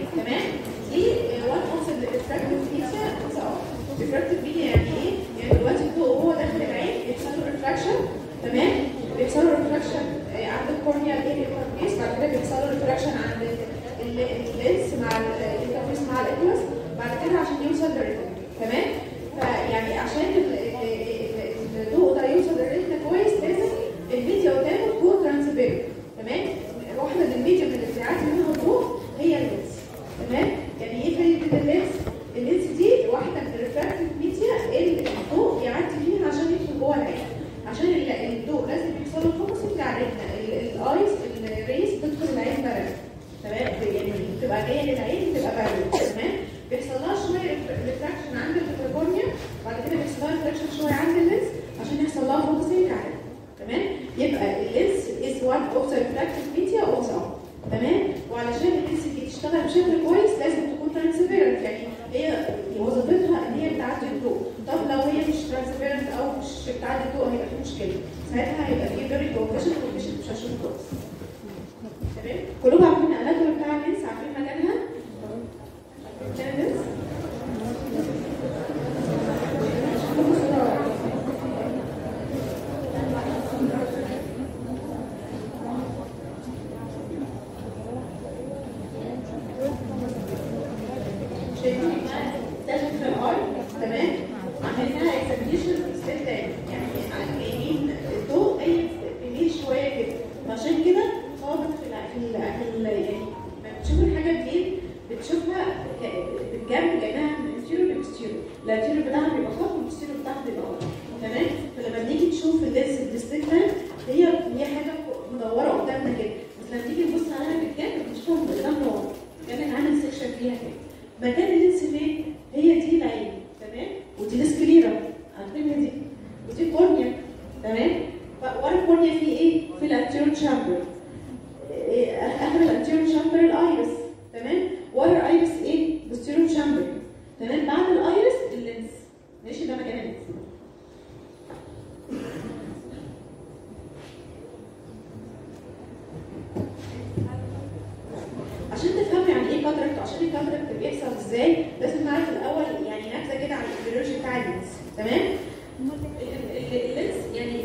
تمام دي وان اوف الريفراكتيف ميديا ريفراكتيف ميديا يعني ايه؟ يعني دلوقتي الضوء وهو داخل العين بيحصل له ريفراكشن تمام بيحصل له ريفراكشن عند الكورنيا الانترفيس بعد كده بيحصل له ريفراكشن عند ال- ال- اللينس مع الانترفيس مع الاكلس بعد كده عشان يوصل للريتنا تمام فيعني عشان ال- ال- ال- الضوء ده يوصل للريتنا كويس لازم الميديا قدامه تكون ترانسبيرنت تمام واحده من الميديا من اللي بتعدي منها الضوء هي اللينس تمام يعني ايه فايده اللينس اللينس دي واحده من الريفراكتيف ميديا اللي الضوء بيعدي فيها عشان يدخل جوه العين عشان ال- الضوء لازم يحصل له فوكس بتاع الريتنا ال- الايز الريس بتدخل العين بارد تمام يعني بتبقى جايه للعين بتبقى بارد تمام بيحصل لها شويه ريفراكشن عند الكورنيا بعد كده بيحصل لها ريفراكشن شويه عند اللينس عشان يحصل لها فوكسنج عليه تمام يبقى اللينس از وان اوف ذا ريفراكتيف ميديا اوف ذا تمام وعلشان اللينس دي تشتغل بشكل كويس لازم تكون ترانسبيرنت يعني هي وظيفتها ان هي بتعدي الضوء طب لو هي مش ترانسبيرنت او مش بتعدي الضوء هيبقى في مشكله ساعتها هيبقى في فيري كومبريشن والبيشنت مش هيشوف كويس تمام كلكم عارفين الاناتومي بتاع اللينس عارفين مكانها مكان اللينس شايفين داخل في الار تمام عملناها اكسبليشن ستيب تاني يعني جايبين الضوء اي بيميل شويه كده فعشان كده خابط في ال في ال في ال يعني لما بتشوف الحاجه منين بتشوفها ك- بالجنب كانها من انتيريور لبستيريور الانتيريور بتاعها بيبقى خط والبستيريور بتاعها بيبقى ورا تمام فلما نيجي نشوف اللينس الديستنكت هي هي حاجه مدوره قدامنا كده بس لما تيجي تبص عليها بالجنب بتشوفها من قدام ورا كانك عامل سيكشن فيها كده مكان اللينس فين؟ هي دي العين تمام؟ ودي السكليرا عارفين دي ودي الكورنيا تمام؟ ف- ورا الكورنيا في ايه؟ في الانتيريور تشامبر إيه، اخر الانتيريور تشامبر الايرس تمام؟ ورا الايرس ايه؟ بوستيريور تشامبر تمام؟ بعد الايرس اللينس ماشي ده مكان اللينس عشان تفهموا يعني ايه كاتراكت وعشان الكاتراكت بيحصل ازاي لازم نعرف الاول يعني نبذه كده عن الفيزيولوجي بتاع اللينس تمام ال- ال- اللينس يعني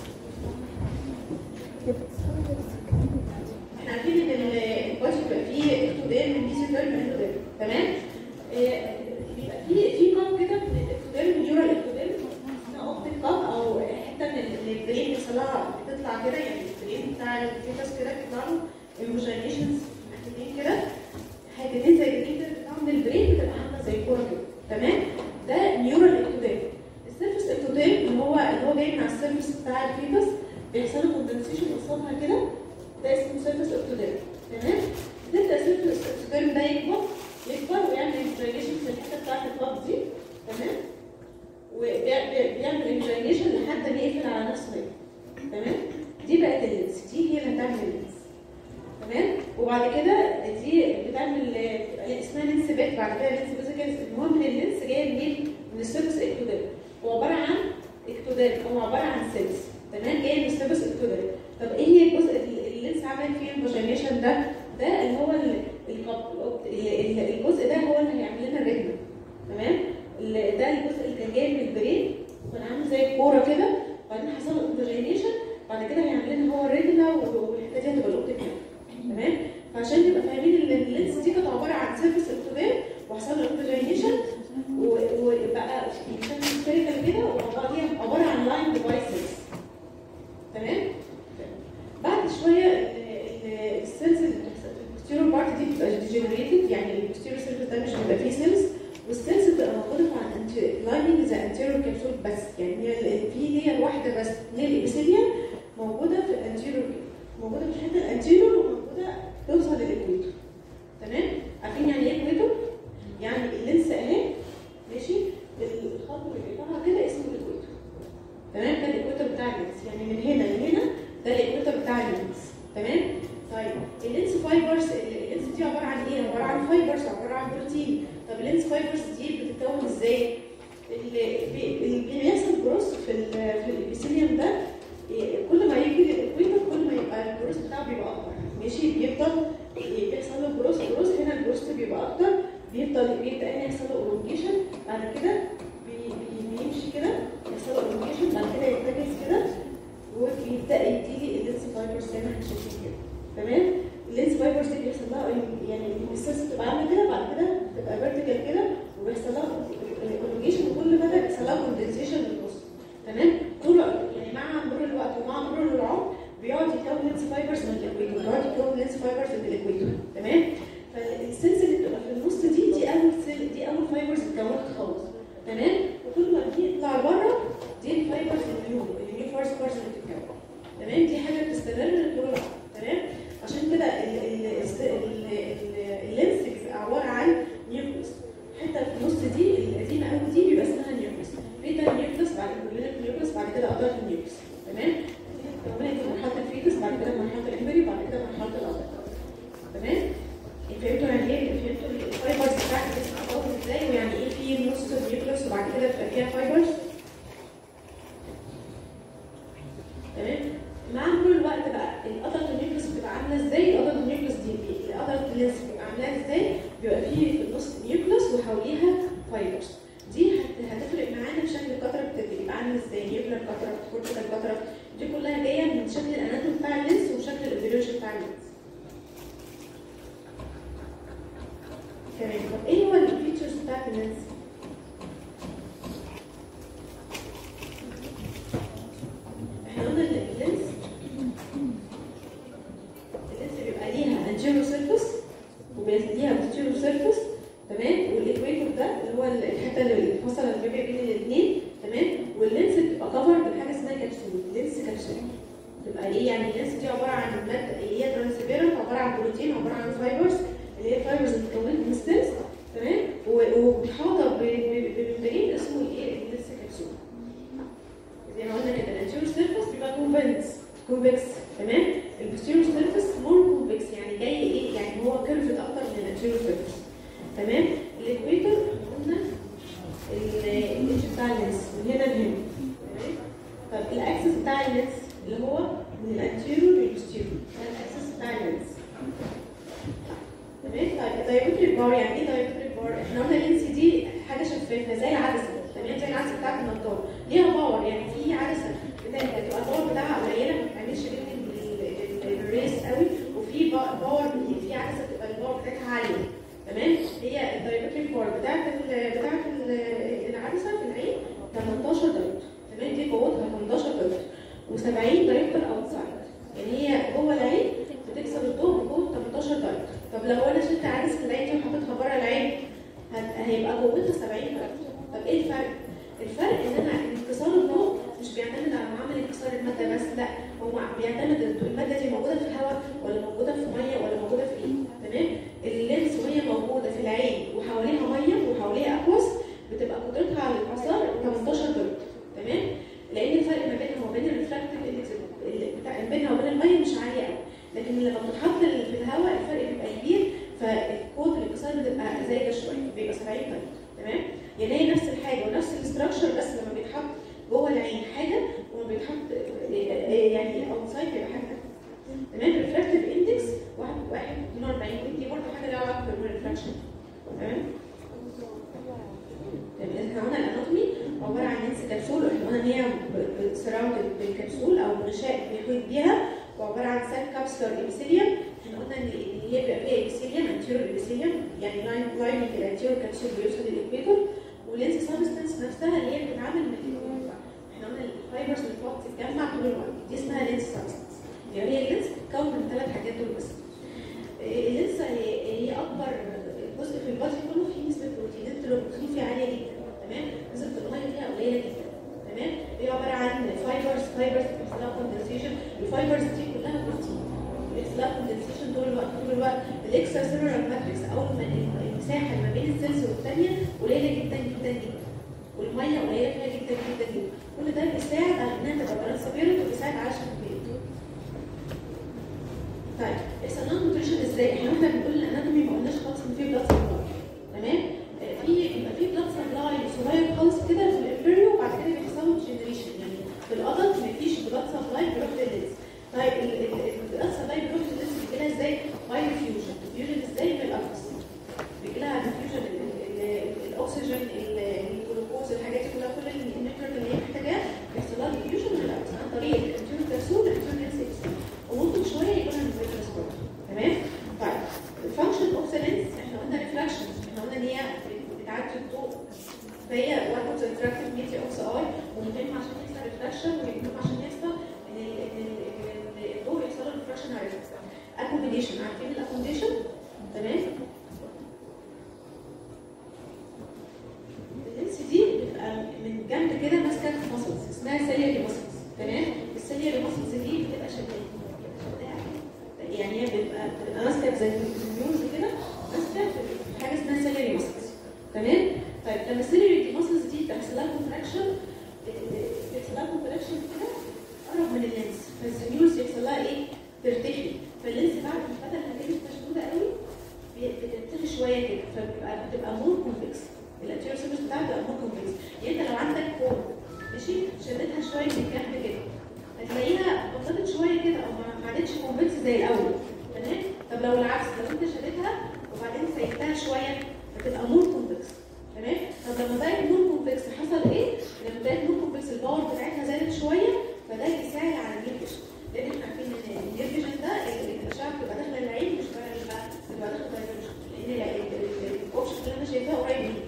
احنا عارفين ان ال- البادي بيبقى فيه اكتوديرم ميزوديرم اندوديرم تمام آه، بيبقى فيه في قاب كده من الاكتوديرم نيورال اكتوديرم اسمها اوبتيك قاب او حته من من البرين بيحصل لها بتطلع كده يعني البرين بتاع الفيتس كده بيطلع له ايموجينيشنز حتتين كده حتتين زي البرين كده بتطلع من البرين بتبقى عامله زي كوره كده تمام ده نيورال اكتوديرم السيرفس اكتوديرم اللي هو اللي هو جاي مع السيرفس بتاع الفيتس بيحصل له كوندنسيشن قصادها كده ده اسمه سيرفس اكتوديرم تمام تبدا السيرفس اكتوديرم ده يكبر يكبر ويعمل انفلاميشن في الحته بتاعت القبض دي تمام وبيعمل انفلاميشن لحد ما يقفل على نفسه هنا تمام دي بقت اللينس دي هي اللي هتعمل اللينس تمام وبعد كده دي بتعمل آه، اسمها لينس بيت بعد كده لينس فيزيكالز المهم ان اللينس جاي منين؟ من السيرفس اكتوديرم هو عباره عن اكتوديرم هو عباره عن سيلز تمام جاي من السيرفس اكتوديرم طب ايه هي الجزء اللي اللينس عمل فيه الفاجينيشن ده ده اللي هو ال- القب- ال- ال- الجزء ده هو اللي هيعمل لنا الريتنا تمام ال- ده الجزء اللي كان جاي من البرين كان عامل زي الكوره كده وبعدين حصل له انفاجينيشن بعد كده هيعمل لنا هو الريتنا والحته دي هتبقى الاوبتيك تمام فعشان تبقى فاهمين ان اللينس دي كانت عباره عن سيرفيس اكتودير وحصل له انفاجينيشن وبقى كان سفيريكال كده وعباره هي عباره عن لاين ديفايسز تمام بعد شويه ال- ال- السيلز اللي بتحصل في البوستيريور بارت دي بتبقى ديجنريتد يعني البوستيريور سيرفيس ده مش بيبقى فيه سيلز والسيلز بتبقى موجوده في لايننج ذا انتيريور كابسول بس يعني هي ال- في لير واحده بس لير الابيثيليوم موجوده في الانتيريور موجوده في الحته الانتيريور وموجوده توصل للاكويتور تمام عارفين يعني ايه اكويتور؟ يعني اللينس اهي ماشي الخط اللي بيقطعها كده اسمه الاكويتور تمام ده الاكويتور بتاع اللينس يعني من هنا لهنا ده الاكويتور بتاع اللينس تمام طيب اللينس فايبرز اللينس دي عباره عن ايه عباره عن فايبرز عباره عن بروتين طب اللينس فايبرز دي بتتكون ازاي اللي بي- اللي بيحصل جروس في ال في الابيثيليوم ده إيه، كل ما يجي للاكويتور كل ما يبقى الجروس بتاعه بيبقى اكبر ماشي بيفضل بيحصل له جروس جروس هنا الجروس بيبقى اكتر بيفضل بيبدا هنا يحصل له اورونجيشن بعد كده بي- بي- بيمشي كده يحصل له اورونجيشن بعد كده يرتكز كده وبيبدا يديلي اللينس فايبرز زي ما احنا شايفين كده تمام اللينس فايبرز دي بيحصل لها يعني السيلز بتبقى عامله كده بعد كده بتبقى فيرتيكال كده وبيحصل لها اورونجيشن وكل مدى بيحصل لها كوندنسيشن للنص تمام طول يعني مع مرور الوقت ومع مرور العمر بيقعد يكون لينس فايبرز من الاكويتور بيقعد يكون لينس فايبرز من الاكويتور تمام فالسيلز اللي بتبقى في النص دي دي اول سيل دي اول فايبرز اتكونت خالص تمام وكل ما دي تطلع بره دي الفايبرز النيو النيو فارس فارس اللي بتتكون تمام دي حاجه بتستمر طول الوقت تمام عشان كده ال- ال- الس- ال- ال- اللينس بيبقى عباره عن نيوكليس الحته في النص دي القديمه قوي دي بيبقى اسمها نيوكليس بيتا نيوكليس بعد كده نيوكليس بعد كده ادلت نيوكليس تمام ربنا في مرحله الفيتس بعد كده مرحله الامبري بعد كده مرحله الادلت تمام فهمتوا يعني ايه فهمتوا الفايبرز بتاعت الجسم بتتكون ازاي ويعني ايه في نص نيوكليس وبعد كده بتبقى فيها فايبرز تمام مع مرور الوقت بقى الادلت نيوكليس بتبقى عامله ازاي الادلت نيوكليس دي الادلت لينس بتبقى عاملاها ازاي بيبقى فيه في النص نيوكليس وحواليها فايبرز دي هت- هتفرق معانا في شكل القطره بتبقى عامل ازاي نيوكلير قطره كورتيكال قطره دي كلها جايه من شكل الاناتوم بتاع اللينس وشكل الفيروجن بتاع اللينس تمام طب ايه هو الفيتشرز بتاعت اللينس؟ احنا قلنا ان اللينس اللينس بيبقى ليها انتيرو سيرفس وليها بوستيرو سيرفس تمام والاكويتور ده اللي هو الحته اللي الفصل اللي بيبقى بين الاثنين تمام واللينس بتبقى كفر بحاجه اسمها كبسول لينس كبسول تبقى ايه يعني اللينس دي عباره عن ماده هي ترانسبيرنت عباره عن بروتين عباره عن فايبرز اللي هي الفايبرز اللي بتكون من السيلز تمام و- ومحاطه ب- ب- بممبرين اسمه الايه اللينس كبسول زي ما قلنا كده الانتيريور سيرفيس بيبقى كونفكس كونفكس تمام البوستيريور سيرفيس مور كونفكس يعني جاي ايه يعني هو كيرفت اكتر من الانتيريور سيرفيس تمام الاكويتور قلنا الاتش بتاع اللينس من هنا لهنا تمام طب الاكسس بتاع اللينس اللي هو من الانتيريور للبوستيريور ده الاكسس بتاع اللينس تمام طيب دايوتريك بار يعني ايه دايوتريك بار؟ احنا قلنا اللينس دي حاجه شفافه زي العدسه تمام زي العدسه بتاعت النضاره ليها باور يعني في عدسه بتاعت بتبقى الباور بتاعها قليله ما بتعملش ريت الريس قوي وفي با- باور في عدسه بتبقى الباور بتاعتها عاليه تمام هي الدايوتريك بار بتاعت ال بتاعت ال العدسه في العين 18 دايوتر تمام دي قوتها 18 دايوتر و70 دايوتر اوتسايد يعني هي جوه العين بتكسر الضوء بقوه 18 دايوتر طب لو انا شلت عدسه العين دي وحطيتها بره العين هت- هيبقى قوتها 70 دايوتر طب ايه الفرق؟ الفرق ان انا انكسار الضوء مش بيعتمد على معامل انكسار الماده بس لا هو بيعتمد الضوء- الماده دي موجوده في الهواء ولا موجوده في ميه ولا موجوده في ايه تمام اللينس وهي موجوده في العين وحواليها ميه وحواليها اكوس بتبقى قدرتها على الانكسار 18 درجه تمام لان الفرق ما بينها وبين الريفراكتيف اندكس بتاع بينها وبين الميه مش عاليه قوي لكن لما بتتحط في الهواء الفرق بيبقى كبير فالقوه الانكسار بتبقى زايده شويه بيبقى 70 درجه تمام يعني هي نفس الحاجه ونفس الاستراكشر بس لما بيتحط جوه العين حاجه وما بيتحط يعني اوتسايد بيبقى حاجه تمام الريفراكتيف اندكس 1 1 42 دي برضه حاجه لها علاقه بالريفراكشن تمام طيب احنا قلنا الاناتومي عباره عن لينس كبسول احنا قلنا ان هي سراوندد بالكبسول او غشاء بيحيط بيها وعباره عن سيل كابسولار ابيثيليوم احنا قلنا ان إن هي بيبقى فيها ابيثيليوم انتيريور ابيثيليوم يعني لاين لاين الانتيريور كبسول بيوصل للاكويتور واللينس سبستنس نفسها اللي هي بتتعامل من الاكويتور احنا قلنا الفايبرز اللي فوق بتتجمع طول الوقت دي اسمها لينس سبستنس يعني هي اللينس بتتكون من ثلاث حاجات دول بس اللينس هي هي اكبر جزء في البادي كله فيه نسبه بروتينات البروتين فيه عاليه جدا تمام نسبه الميه فيها قليله جدا تمام هي عباره عن فايبرز فايبرز بيحصل لها كوندنسيشن الفايبرز دي كلها بروتين بيحصل لها كوندنسيشن طول الوقت طول الوقت الاكسترا سيلولار ماتريكس اول ما المساحه ما بين السيلز والثانيه قليله جدا جدا جدا والميه قليله فيها جدا جدا جدا كل ده بيساعد على انها تبقى ترانسبيرنت وبيساعد على شفافيه طيب يحصل لها نوتريشن ازاي؟ احنا واحنا بنقول الاناتومي ما قلناش خالص ان في بلاد سبلاي تمام؟ آه، في يبقى في بلاد سبلاي صغير خالص كده في الامبريو وبعد كده بيحصل له جنريشن يعني في الادلت ما فيش بلاد سبلاي بيروح لللينس طيب ال- ال- البلاد سبلاي بيروح لللينس بيجي لها ازاي؟ باي فيوجن فيوجن ازاي من الافس قلنا ريفراكشن احنا قلنا ان هي بتعدي الضوء فهي واحد اوف ذا ريفراكتيف ميديا اوف ذا اي ومهم عشان يحصل ريفراكشن ومهم عشان يحصل ان ال- ان ال- ان الضوء يحصل له ريفراكشن على اكوموديشن عارفين الاكوموديشن تمام اللينس دي بتبقى من جنب كده ماسكه ماسلز اسمها سيلياري ماسلز تمام السيلياري ماسلز دي بتبقى شداده يعني هي بتبقى بتبقى ماسكه زي النيوز كده ماسكه في حاجه اسمها سيلياري ماسلز تمام طيب لما السيلياري ماسلز دي بيحصل لها كونتراكشن بيحصل لها كونتراكشن كده قرب من اللينس فالزنيوز يحصل لها ايه؟ ترتخي فاللينس بعد ما بدل ما كانت مشدوده قوي بي- بترتخي شويه كده فبتبقى بتبقى مور كونفكس الانتيريور سيرفيس بتاعها بتبقى مور كونفكس يعني انت لو عندك كون ماشي شدتها شويه من الجنب كده هتلاقيها بطلت شويه كده او ما ما عادتش كونفكس زي الاول تمام طب لو العكس لو انت شدتها وبعدين سيبتها شويه هتبقى مور كونفكس تمام طب لما بقت مور كونفكس حصل ايه؟ لما بقت مور كونفكس الباور بتاعتها زادت شويه فده بيساعد على النيرفيشن لان احنا عارفين ان النيرفيشن ده الاشعه بتبقى داخله العين مش بقى بقى بتبقى داخله دايفرجن لان الاوبشن اللي انا شايفاه قريب مني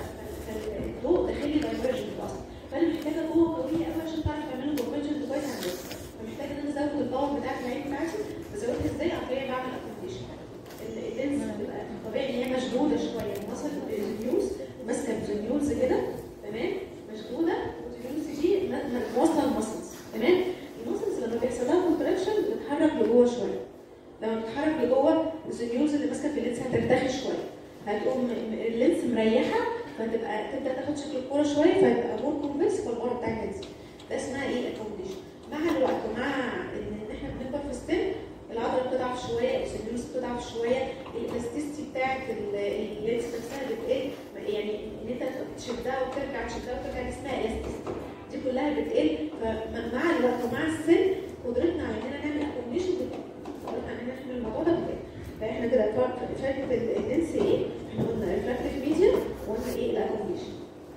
فالضوء داخل لي دايفرجن اصلا فانا محتاجه قوه قويه قوي عشان تعرف تعمل له كونفرجن كويس عن الجسم فمحتاجه ان انا ازود الباور بتاعت العين بتاعتي بزودها ازاي؟ عن طريق بعمل اكوموديشن اللينز بتبقى طبيعي ان هي مشدوده شويه مصل الزنيوز ماسكه الزنيوز كده تمام مشدوده والزنيوز دي م- م- واصله المسلز تمام المسلز لما بيحصل لها كونتراكشن بتتحرك لجوه شويه لما بتتحرك لجوه الزنيوز اللي ماسكه في اللينس هترتخي شويه هتقوم م- م- اللينس مريحه فتبقى تبدا تاخد شكل الكوره شويه فيبقى مور كونفكس فالباور بتاع اللينس ده اسمها ايه اكوموديشن مع الوقت ومع ان إن احنا بنكبر في السن العضله بتضعف شويه السيلولوز بتضعف شويه الالاستيستي بتاعت ال- اللينس نفسها بتقل يعني ان انت تشدها وترجع تشدها وترجع دي اسمها الاستيستي دي كلها بتقل فمع الوقت ومع السن قدرتنا على اننا نعمل اكوموديشن بتقل قدرتنا على اننا نعمل الموضوع ده بتقل فاحنا كده فا- فايده ال- اللينس ايه؟ احنا قلنا ريفراكتيف ميديا وقلنا ايه الاكوموديشن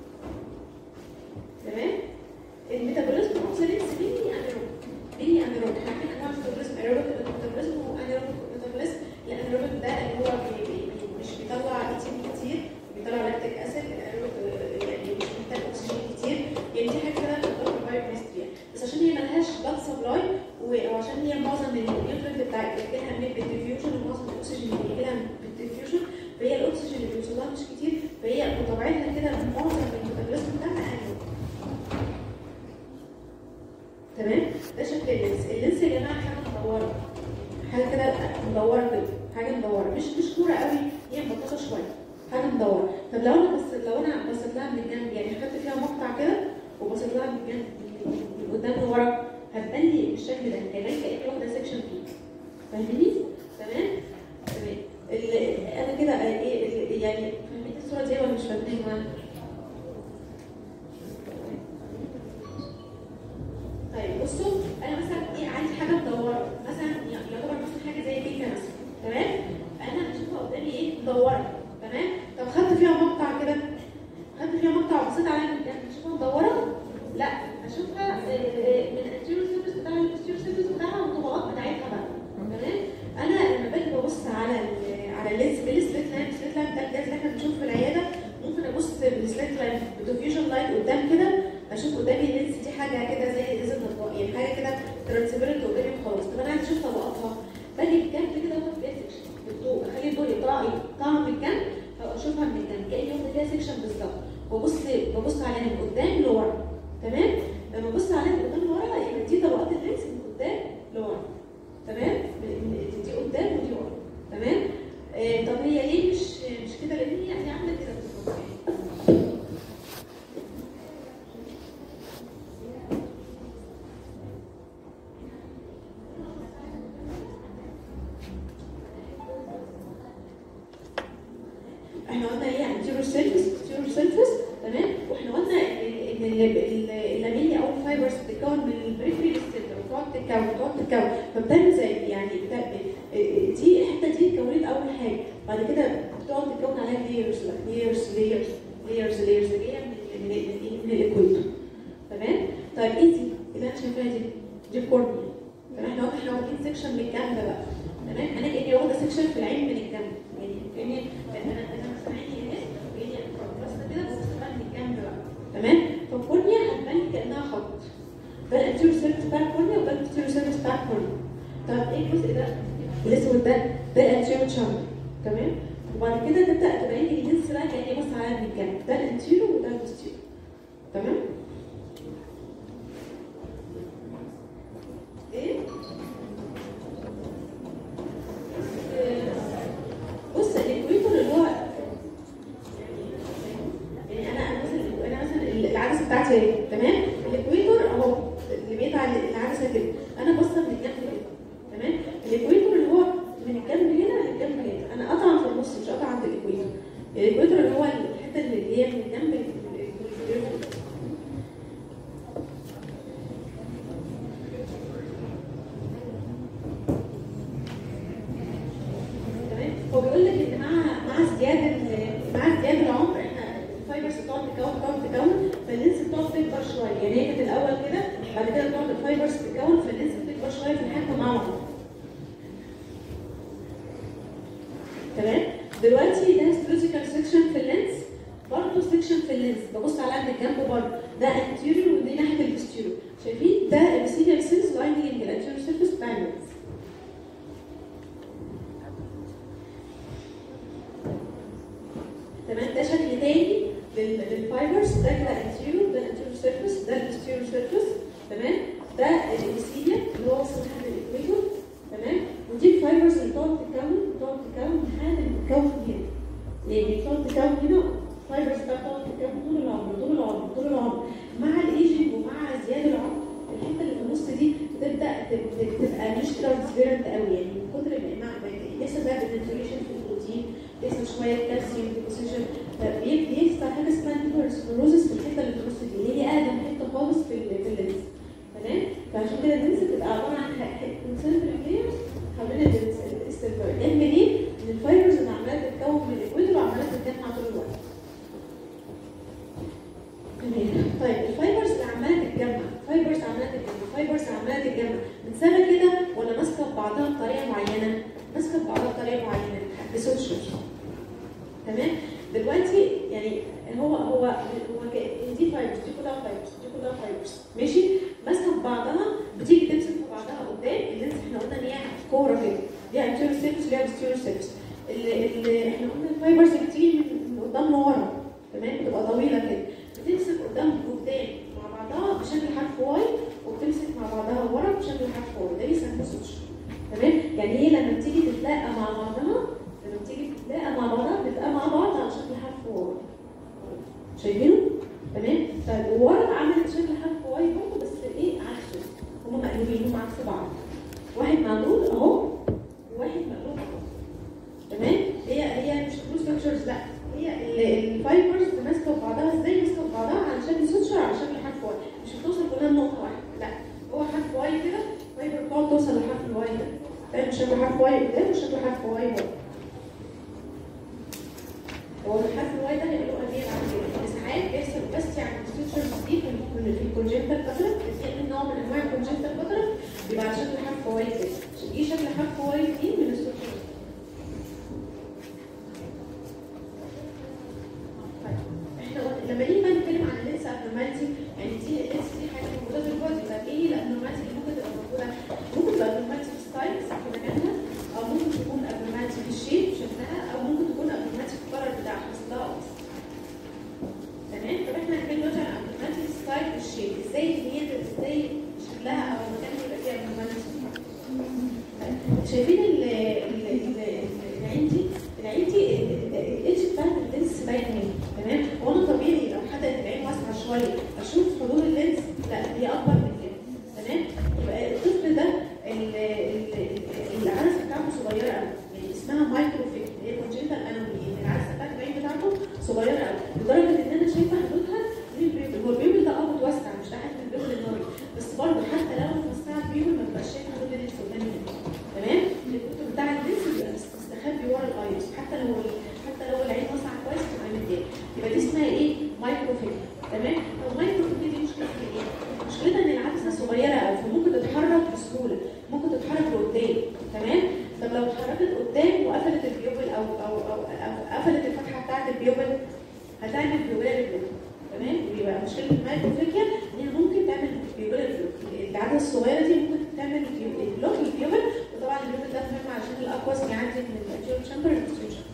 تمام؟ الميتابوليزم اوف ذا لينس ميني انيروبيك ميني انيروبيك احنا عارفين انواع الميتابوليزم انيروبيك الميتابوليزم هو انيروبيك ميتابوليزم الانيروبيك ده اللي هو بي بي بي مش بيطلع ايتين كتير بيطلع لاكتيك اسيد الانيروبيك آه، يعني مش محتاج اكسجين كتير يعني دي حاجه كده بتطلع بايوكيمستري بس عشان هي ملهاش بلاد سبلاي وعشان هي معظم النيوترينت بتاع بتجيلها من بالديفيوجن ومعظم الاكسجين اللي بيجيلها بالديفيوجن فهي الاكسجين اللي بيوصل لها مش كتير فهي بطبيعتها كده معظم الميتابوليزم بتاعها انيروبيك تمام ده شكل اللينس اللينس يا جماعه حاجه مدوره حاجه كده مدوره كده حاجه مدوره مش مش كوره قوي هي مبططه شويه حاجه مدوره طب لو انا بس لو انا بصيت لها من الجنب يعني خدت فيها مقطع كده وبصيت لها من الجنب من من قدام لورا هتبان لي بالشكل ده هيبان كاني واخده سكشن فيه فاهمني تمام تمام ال- انا كده ايه ال- يعني فاهمين الصوره دي ولا مش فاهمين طيب بصوا انا مثلا ايه عندي حاجه مدوره مثلا ي- يعتبر مثلا حاجه زي كيكه مثلا تمام انا هشوفها قدامي ايه مدوره تمام طب خدت فيها مقطع كده خدت فيها مقطع وبصيت عليها من الجنب هشوفها مدوره لا هشوفها آه، آه، من الانتيريور سيرفيس بتاعها للبوستيريور سيرفيس بتاعها والطبقات بتاعتها بقى تمام انا لما باجي ببص على ال- على اللينس بالسليت لاين السليت لاين ده الجهاز اللي احنا بنشوفه في العياده ممكن ابص بالسليت لاين بديفيوجن لايت قدام كده اشوف قدامي اللينس دي حاجه كده زي ازازه اطباق يعني حاجه كده ترانسبيرنت قدامي خالص طب انا عايز اشوف طبقاتها باجي بجنب كده واخد فيها سكشن بالضوء اخلي الضوء يطلع يطلع من الجنب فاشوفها من الجنب كاني واخد فيها سكشن بالظبط وبص ببص عليها من قدام لورا تمام لما ابص عليها من قدام لورا يبقى دي طبقات اللينس من قدام لورا تمام من- دي قدام ودي ورا تمام آه طب هي ليه مش مش كده لان هي هي عامله كده بالظبط احنا قلنا ايه anterior surface posterior surface تمام واحنا قلنا ان ال- ال- ال- اللاميليا او الفايبرز بتتكون من البريفري للسنتر وتقعد تتكون تقعد تتكون فبتعمل زي يعني بتعمل دي الحته دي اتكونت اول حاجه بعد كده بتقعد تتكون عليها layers layers layers layers layers اللي هي من من من, من الاكويتور تمام طيب ايه دي اللي انا شايفاها دي دي كورنيا تمام احنا واخدين احنا واخدين سيكشن من الجنب بقى تمام انا كاني واخده سيكشن في العين من الجنب يعني كاني انا انا مثلا عيني هنا وعيني راسنا كده ببص بقى من الجنب بقى تمام فالكورنيا هتبان لي كانها خط ده الانتيريور سيرفيس بتاع الكورنيا وده الانتيريور سيرفيس بتاع الكورنيا طب ايه الجزء ده؟ الاسود ده ده الانتيريور تشامبر تمام وبعد كده تبدا تبين لي اللينس بقى كاني بص على من الجنب ده الانتيريور وده البوستيريور تمام ايه بص الاكويتور اللي هو يعني انا انا مثلا انا مثلا العدسه بتاعتي اهي تمام الاكويتور اهو اللي بيقطع العدسه كده انا باصه من الجنب كده تمام الاكويتور اللي هو من الجنب هنا للجنب هنا انا قطعه في النص مش قطعه عند الاكويتور الاكويتور اللي هو الحته اللي هي من الجنب للجنب. تمام هو بيقول لك ان مع مع ازدياد ال- مع ازدياد العمر احنا الفايبرز بتقعد تكون تقعد تكون فاللينس بتقعد تكبر شويه يعني هي كانت الاول كده بعد كده بتقعد الفايبرز تتكون فاللينس بتكبر شويه في الحته مع العمر تمام دلوقتي ده هيستولوجيكال سيكشن في اللينس برضه سيكشن في اللينس ببص على قد الجنب برضه ده انتيريور ودي ناحيه البستيريور شايفين ده السيريال سيلز لايننج الانتيريور سيرفيس بتاع اللينس تمام ده شكل تاني لل- للفايبرز ده كده انتيريور ده الانتيريور سيرفيس ده البوستيريور سيرفيس تمام ده الابيثيليا اللي هو وصل لحد الاكويتور تمام ودي الفايبرز اللي بتقعد تتكون بتقعد تتكون لحد ما تتكون هنا يعني بتقعد تتكون هنا فايبرز بقى بتقعد تتكون طول العمر طول العمر طول العمر مع الايجنج ومع زياده العمر الحته اللي في النص دي بتبدا تب- تبقى مش ترانسبيرنت قوي يعني من كتر ما مع لسه بقى بالنتوريشن في البروتين لسه شويه كالسيوم ديبوزيشن بيحصل حاجه اسمها نيوروسكلروزس في الحته اللي في النص دي اللي هي اقدم حته خالص في ال- في اللينس تمام فعشان كده اللينس بتبقى عباره عن كونسنتريك لايرز حوالين اللينس السيلفر ده منين؟ ان الفايبرز اللي عماله تتكون من الاكويتور وعماله تتجمع طول الوقت تمام طيب الفايبرز اللي عماله تتجمع فايبرز عماله تتجمع فايبرز عماله تتجمع متسابه كده ولا ماسكه في بعضها بطريقه معينه ماسكه في بعضها بطريقه معينه بسوشيال تمام دلوقتي يعني هو هو هو ك- دي فايبرز دي كلها فايبرز دي كلها فايبرز ماشي ماسكه في بعضها بتيجي تمسك في بعضها قدام اللينس احنا قلنا ان هي كوره كده دي انتيريور سيرفيس ودي بوستيريور سيرفيس اللي اللي احنا قلنا الفايبرز بتيجي من من قدام لورا تمام بتبقى طويله كده بتمسك قدام قدام مع بعضها بشكل حرف واي وبتمسك مع بعضها ورا بشكل حرف واي ده بيسموه سوتش تمام يعني هي لما بتيجي تتلاقى مع بعضها لما بتيجي تتلاقى مع بعضها بتبقى مع بعض على شكل حرف واي شايفينه تمام طيب ورا عملت شكل حرف واي برضه بس ايه عكسه هما مقلوبين هما عكس بعض واحد معدول اهو وواحد مقلوب اهو تمام هي هي مش فلوس ستراكشرز لا هي ال- الفايبرز ماسكه في بعضها ازاي ماسكه في بعضها على شكل ستراكشر على شكل حرف واي مش بتوصل كلها لنقطه واحده لا هو حرف واي كده فايبر بتقعد توصل لحرف الواي ده فاهم شكل حرف واي قدام وشكل حرف واي ورا هو الحرف الواي ده هيبقى له اهميه بعد كده ساعات بيحصل بس يعني الستراكشرز دي في ال- في الكونجنتال كاتراك في نوع من انواع الكونجنتال كاتراك بيبقى على شكل حرف واي كده دي شكل حرف واي دي من الستراكشرز طيب احنا قلنا- لما نيجي بقى نتكلم عن اللينس ابنورماليتي يعني دي اللينس دي حاجه موجوده في البودي طب ايه الابنورماليتي اللي ممكن تبقى موجوده؟ ممكن تبقى ابنورماليتي في ستايل في مكانها او ممكن تكون ابنورماليتي في الشيب شكلها او ممكن تكون ابنورماليتي في القرار بتاعها اصلها أصل. تمام طب احنا هنتكلم دلوقتي عن ابنورماليتي في ستايل في الشيب ازاي هي ازاي شكلها او المكان اللي يبقى فيها ابنورماليتي شايفين ال- ال- ال- العين دي العين دي الاتش بتاعت اللينس باين اهي تمام هو انا طبيعي لو حد العين واسعه شويه اشوف حدود اللينس لا هي اكبر من كده تمام يبقى الطفل ده ال- ال- ال- العدسه بتاعته صغيره قوي يعني اسمها مايكروفيك هي كونجنتال انومي يعني العدسه بتاعت العين بتاعته صغيره قوي لدرجه ان انا شايفه حدودها زي البيبل هو البيبل ده اه متوسع مش ده حجم البيبل النوري بس برضه حتى لو متوسع البيبل ما بتبقاش شايفه حدود اللينس قدامي هنا. تمام الكتب بتاع اللينس بيبقى مستخبي ورا الايرس حتى لو حتى لو العين واسعه كويس بتبقى مديه يبقى دي اسمها ايه مايكروفيك تمام المايكروفيك قفلت الفتحه بتاعت البيوبل هتعمل بيوبلاري بلوك تمام يبقى مشكله المايكروفيكيا ان هي ممكن تعمل بيوبلاري بلوك العدد الصغيره دي ممكن تعمل بيو- بلوك للبيوبل وطبعا البيوبل ده مهم عشان الاكواس يعدي من الانتيريور شامبر للبوستيريور شامبر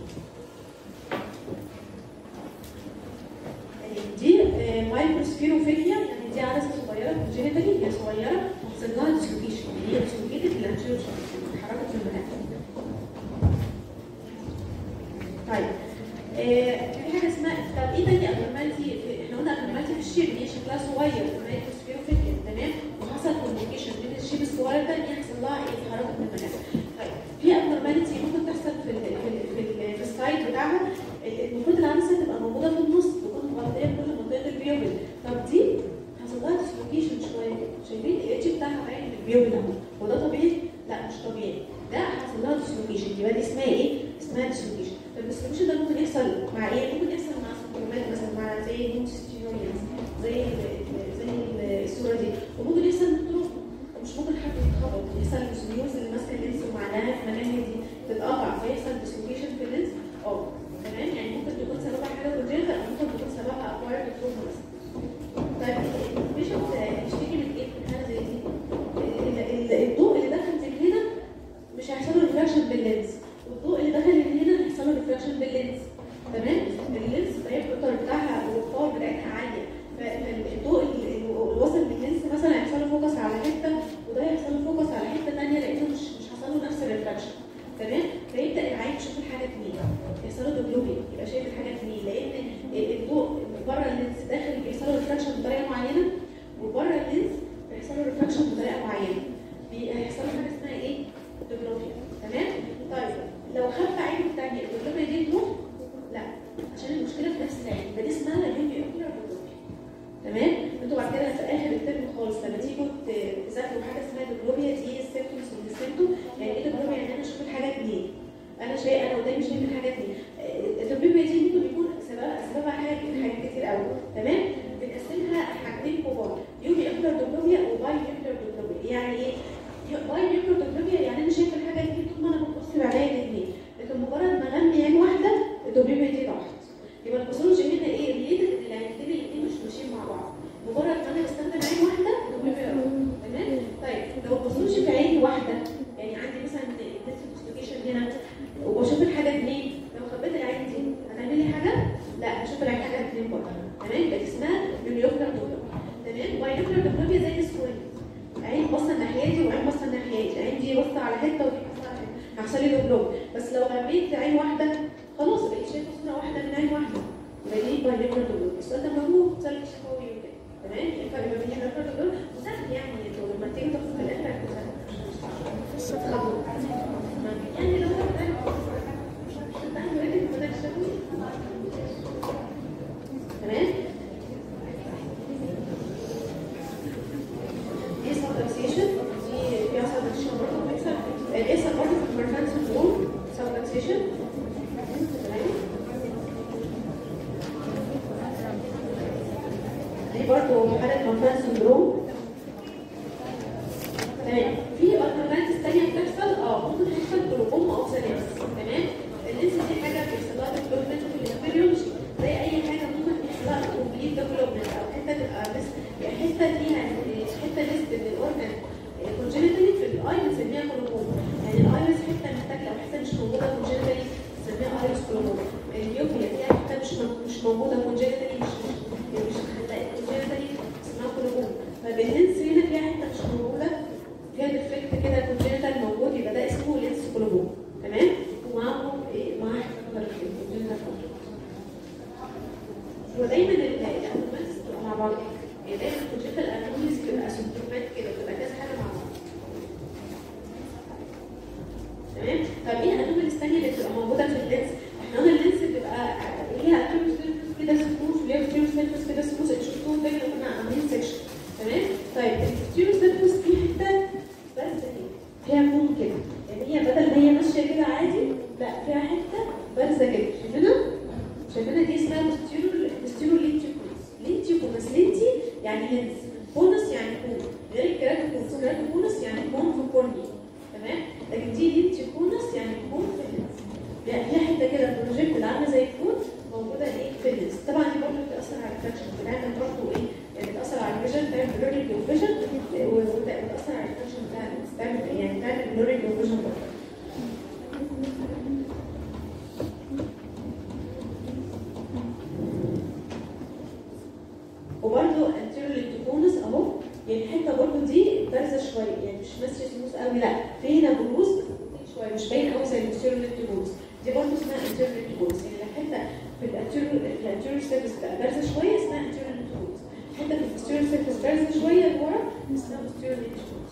دي مايكروسفيروفيكيا يعني دي عدسه صغيره كونجينيتالي هي صغيره وحصل لها ديسلوكيشن هي ديسلوكيتد في الانتيريور شامبر اتحركت في المكان طيب آه، في حاجه اسمها طب ايه تاني ابنورمالتي احنا قلنا ابنورمالتي في الشيب هي شكلها صغير مايكروسفيروفيكيا تمام وحصل كوميونيكيشن بين الشيب الصغير ده ان يحصل لها ايه اتحركت من المكان طيب في ابنورمالتي ممكن تحصل في ال في ال في, ال في السايد بتاعها المفروض العدسه تبقى موجوده في النص تكون مغطيه كل منطقه البيوبل طب دي حصل لها ديسلوكيشن شويه كده شايفين الاتش بتاعها باين في البيوبل اهو وده طبيعي؟ لا مش طبيعي ده حصل لها ديسلوكيشن يبقى دي اسمها ايه؟ اسمها ديسلوكيشن طب الديسلوكيشن ده ممكن يحصل مع ايه؟ ممكن يحصل مع سيمبتومات مثلا مع زي الهوموسيستينوريانز زي ال- ال- زي ال- الصوره دي وممكن يحصل من طرق مش ممكن حد يتخبط يحصل السنيوز اللي ماسكه اللينس ومعلقاها في مكان دي تتقطع فيحصل ديسلوكيشن في اللينس اه تمام يعني ممكن تكون سببها حاجه كونجنتال او ممكن تكون سببها اكوايرد تروما مثلا طيب البيشنت يشتكي من ايه في حاله زي دي؟ ال- ال- الضوء اللي دخل من هنا مش هيحصل له ريفراكشن باللينز والضوء اللي دخل من هنا هيحصل له ريفراكشن باللينز تمام اللينز الدايبوتر بتاعها والباور بتاعتها عاليه فالضوء اللي اللي وصل من اللينز مثلا هيحصل له فوكس على حته وده هيحصل له فوكس على حته ثانيه لانه مش مش حصل له نفس الريفراكشن تمام فيبدا العين يشوف الحاجه اتنين يحصل له دوبلوبي يبقى شايف الحاجه اتنين لان الضوء بره اللينز داخل بيحصل له ريفراكشن بطريقه معينه وبره اللينز بيحصل له ريفراكشن بطريقه معينه بيحصل له حاجه اسمها ايه؟ دوبلوبيا تمام؟ طيب لو خف عينه الثانيه الدوبلوبيا دي تروح؟ لا عشان المشكله في نفس العين يبقى دي اسمها يوني اوكيولار دوبلوبيا تمام؟ انتوا بعد كده في اخر الترم خالص لما تيجوا ت- تذاكروا حاجه اسمها دوبلوبيا دي السيمتومز من السيمتوم يعني ايه دوبلوبيا يعني انا اشوف الحاجه اتنين انا شايف انا قدامي شايف الحاجه اتنين آه، الدوبلوبيا دي ممكن يكون سببها سببها حاجه حاجات كتير قوي تمام؟ بنقسمها حاجتين كبار يوني اوكيولار دوبلوبيا وباي اوكيولار دوبلوبيا يعني ايه؟ باي اوكيولار دوبلوبيا يعني انا شايف الحاجه دي طول ما انا ببص بعينيا الاثنين لكن مجرد ما اغمي عين واحده الدوبلوبيا دي راحت يبقى الباثولوجي هنا ايه ريليتد العينتين الاثنين مش ماشيين مع بعض مجرد ما انا بستخدم عين واحده الدوبلوبيا راحت تمام طيب لو الباثولوجي في عين واحده يعني عندي مثلا ديسلوكيشن هنا وبشوف الحاجه اثنين لو خبيت العين دي هتعمل لي حاجه؟ لا هشوف العين حاجه اثنين برضه تمام يبقى دي اسمها يونيوكلر دوبلوبيا تمام بايوكلر دوبلوبيا زي السويد عين باصه الناحيه دي وعين باصه الناحيه دي العين دي باصه على حته ودي باصه على حته هيحصل لي دوبلوب بس لو غميت عين واحده خلاص بقيت شايفه صوره واحده من عين واحده يبقى دي بايوكلر دوبلوب السؤال ده مهم سؤال شفوي وكده تمام ايه الفرق ما بين البايوكلر دوبلوب وسهل يعني لما تيجي تاخد في الاخر هتسهل يعني لو تمام دي سبلكسيشن دي فيها سبلكسيشن برضه بتكسر الاسم برضه في البرفان سندروم سبلكسيشن تمام دي برضه حالة برفان سندروم تمام في ابنورماليتيز تانية بتحصل اه ممكن تحصل جلوكوما او سيريس تمام اللينس دي حاجة بيحصل لها ديفلوبمنت في الانفيريورز زي اي حاجة ممكن يحصل لها كومبليت ديفلوبمنت او حتة تبقى بس يعني حتة فيها حتة ليست من الاورجن كونجنتالي في الاي بنسميها كلوكوما يعني الايرس حتة محتاجة او حتة مش موجودة كونجنتالي بنسميها ايرس كلوكوما اليوبيا فيها حتة مش مش موجودة كونجنتالي مش مش مش هتلاقي كونجنتالي اسمها كلوكوما فباللينس هنا فيها حتة مش موجودة فيها ديفكت كده كونجنتال موجود يبقى ده اسمه لينس كلوبوم تمام ومعاه ايه معاه حته كونجنتال ودايما الانومالز بتبقى مع بعض يعني دايما الكونجنتال انومالز بتبقى سيمبتومات كده بتبقى كذا حاجه مع بعض تمام طب ايه الانومالز الثانيه اللي بتبقى موجوده في اللينس احنا قلنا اللينس بتبقى ليها كده سموث وليها ستيروس نيرفس كده سموث شفتوه فاكر كنا عاملين سكشن تمام طيب الستيروس نيرفس دي حته بس كده فيها كون كده يعني هي بدل ما هي ماشيه كده عادي لا فيها حته بارزه كده شايفينها؟ شايفينها دي اسمها بوستيرول بوستيرول لينتيكونس لينتيكونس لينتي يعني لينز كونس يعني كون غير الكراتوكونس كراتوكونس يعني كون في كورني تمام لكن دي لينتيكونس يعني كون في اللينز فيها حته كده اوبجكت اللي عامله زي الكود موجوده ايه في اللينس طبعا دي برضه بتاثر على الفانكشن بتعمل برضه ايه يعني بتاثر على الفيجن تعمل بلورنج اوف فيجن وبتاثر على الفانكشن بتاع اللينس تعمل يعني تعمل بلورنج اوف فيجن برضه وبرده anterior للتكونس اهو يعني الحته برده دي بارزه شويه يعني مش ماشيه سموث قوي لا في هنا بروز شويه مش باين قوي زي الانتيريور للتكونس دي برده اسمها anterior للتكونس يعني الحته في الانتيريور في الانتيريور سيرفيس بقى بارزه شويه اسمها anterior للتكونس حته في الانتيريور سيرفيس بارزه شويه لورا اسمها posterior للتكونس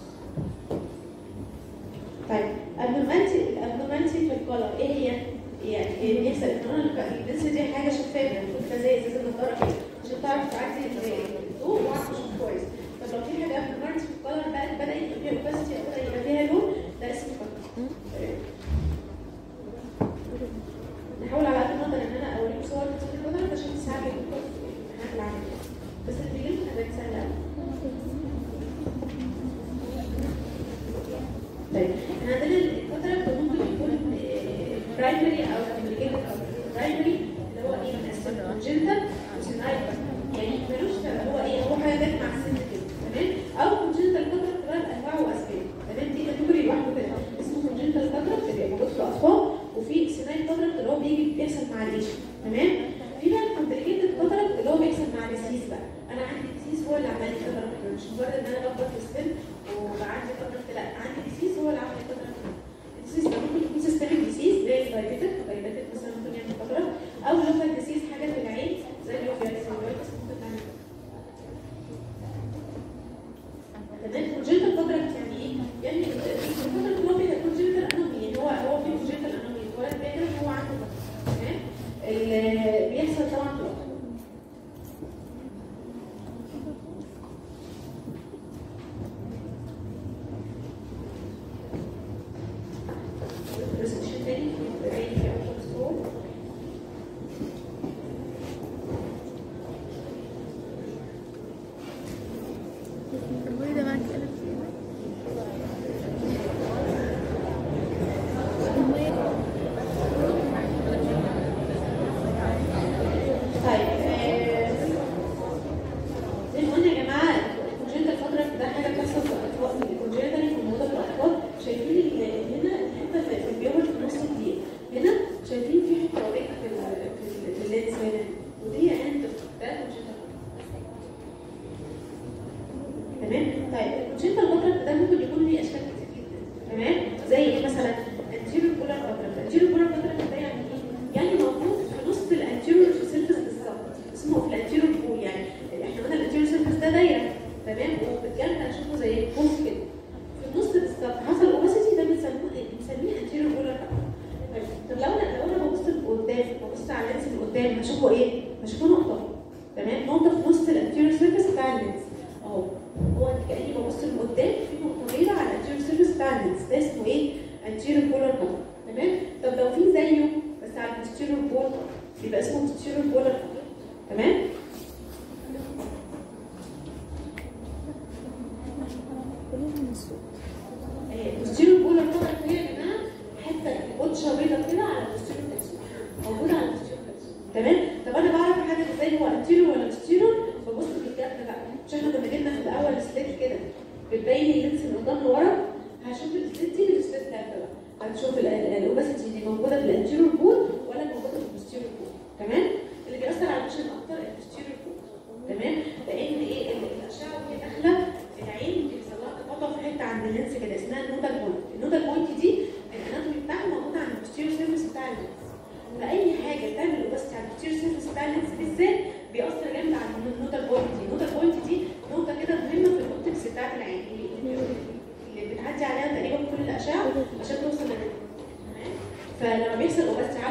طيب abnormality الابنورماليتي في الكولر ايه هي؟ يعني ايه بيحصل اللبس دي حاجه شفافه المفروض تبقى زي ازاز النضاره كده عشان تعرف تعدي الضوء وعارف تشوف كويس طب لو في حاجه abnormality في الكولر بقى بدا يبقى فيها opacity او بدا يبقى فيها لون ده اسمه كولر نحاول على قد ما اقدر ان انا اوريكم صور كتير الكولر عشان تساعدوا الامتحانات العمليه بس التجربه هتبقى سهله قوي طيب احنا عندنا الفترة ممكن يكون برايمري او كومبليكيتد او برايمري اللي هو ايه من كونجنتال وسينايل يعني ملوش هو ايه هو حاجه جت مع السن كده تمام او كونجنتال فترة بتبقى انواع واسباب تمام دي كاتيجوري لوحده كده اسمه كونجنتال فترة بتبقى موجود في الاطفال وفي سينايل فترة اللي هو بيجي بيحصل مع العيش تمام في بقى كومبليكيتد فترة اللي هو بيحصل مع الديسيز بقى انا عندي ديسيز هو اللي عمال لي فترة مش مجرد ان انا بكبر في السن وبقى عندي فترة لا عندي ديسيز هو اللي عامل لي فترة الديسيز ده ممكن يكون سيستميك ديسيز زي الدايبيتك الدايبيتك مثلا ممكن يعمل فترة او لوكال ديسيز حاجة في العين زي اليوفيرس اليوفيرس ممكن تعمل تمام كونجنتال فترة يعني ايه؟ يعني الفترة اللي هو فيها كونجنتال انومي يعني هو هو في كونجنتال انومي الولد بيعمل هو عنده فترة تمام اللي بيحصل طبعا في الأطفال presentation تاني في زي في أول صور البوري ده معاك قلم طيب آه، زي ما قلنا يا جماعه الكونجنتال فتره ده حاجه بتحصل في الاطفال الكونجنتال اللي موجوده في الاطفال شايفين ال- هنا الحته في في البيوم في النص دي هنا شايفين في حته ورقه في ال- في ال- في اللينس هنا ودي عند ده كونجنتال تمام طيب الكونجنتال فتره ده ممكن يكون ليه اشكال كتير جدا تمام زي ايه مثلا انتيريور بولار فتره الانتيريور بولار فتره ده يعني ايه؟ يعني موجود في نص الانتيريور سيرفيس بالظبط اسمه في الانتيريور بول يعني احنا قلنا الانتيريور سيرفيس ده دايره تمام وبالجنب هنشوفه زي الكوف كده في النص بالظبط حصل اوباسيتي ده بنسميه بنسميه انتيريور بولار فتره طب لو انا لو انا ببص لقدام ببص على اللينس اللي قدام هشوفه ايه؟ هشوفه نقطه تمام نقطه في نص الانتيريور سيرفيس بتاع اللينس اهو هو انت كاني ببص لقدام في نقطه بيضاء على الانتيريور سيرفيس بتاع اللينس ده اسمه ايه؟ انتيريور بولار فتره تمام طب لو في زيه بس على البوستيريور بول يبقى اسمه بوستيريور بولار فتره تمام؟ البوستيريور بولار فتره هي يا جماعه حته بوتشه بيضاء كده على البوستيريور كبسول موجوده على البوستيريور كبسول تمام؟ طب انا بعرف احدد ازاي هو انتيريور ولا بوستيريور ببص في الجنب بقى مش احنا كنا جبنا في الاول سليت كده بتبين اللينس من قدام لورا هشوف السليت دي بالسليت بتاعتها بقى هنشوف الاوباسيتي دي موجوده في الانتيريور بول ولا موجوده في البوستيريور بول تمام؟ اللي بيأثر على الفيجن اكتر البوستيريور بول تمام؟ لان ايه ال- الاشعه وهي داخله العين بيحصل لها تقاطع في حته عند اللينس كده اسمها النودال بوينت النودال بوينت دي الاناتومي بتاعها موجوده عند البوستيريور سيرفيس بتاع اللينس فاي حاجه تعمل اوباسيتي على البوستيريور سيرفيس بتاع اللينس بالذات بيأثر جامد على النودال بوينت دي النودال بوينت دي نقطه كده مهمه في الاوبتكس بتاعت العين اللي اللي بتعدي عليها تقريبا كل الاشعه عشان توصل للعين تمام؟ فلما بيحصل اوباسيتي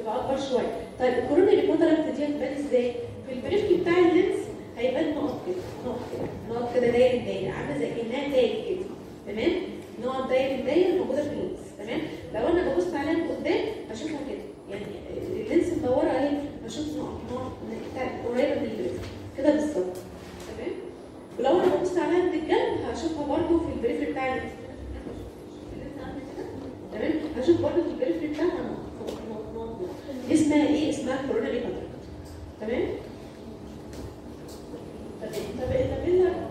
تبقى اكبر شويه طيب الكوروناري كاتاراكت دي هتبان ازاي في البريفكي بتاع اللينس هيبان نقط كده نقط كده نقط كده داير داير عامله زي كانها تاج كده تمام نقط داير داير موجوده في اللينس تمام لو انا ببص عليها من قدام هشوفها كده يعني اللينس مدوره اهي هشوف نقط نقط قريبه من اللينس كده بالظبط تمام ولو انا ببص عليها من الجنب هشوفها برضو في البريفري بتاع اللينس اللينس عامل كده تمام هشوف برضو في البريفري بتاعها نقط نقط نقط نقط نقط. دي اسمها ايه اسمها كوروناري كاتاراكت تمام طب طب طب إيه اللي-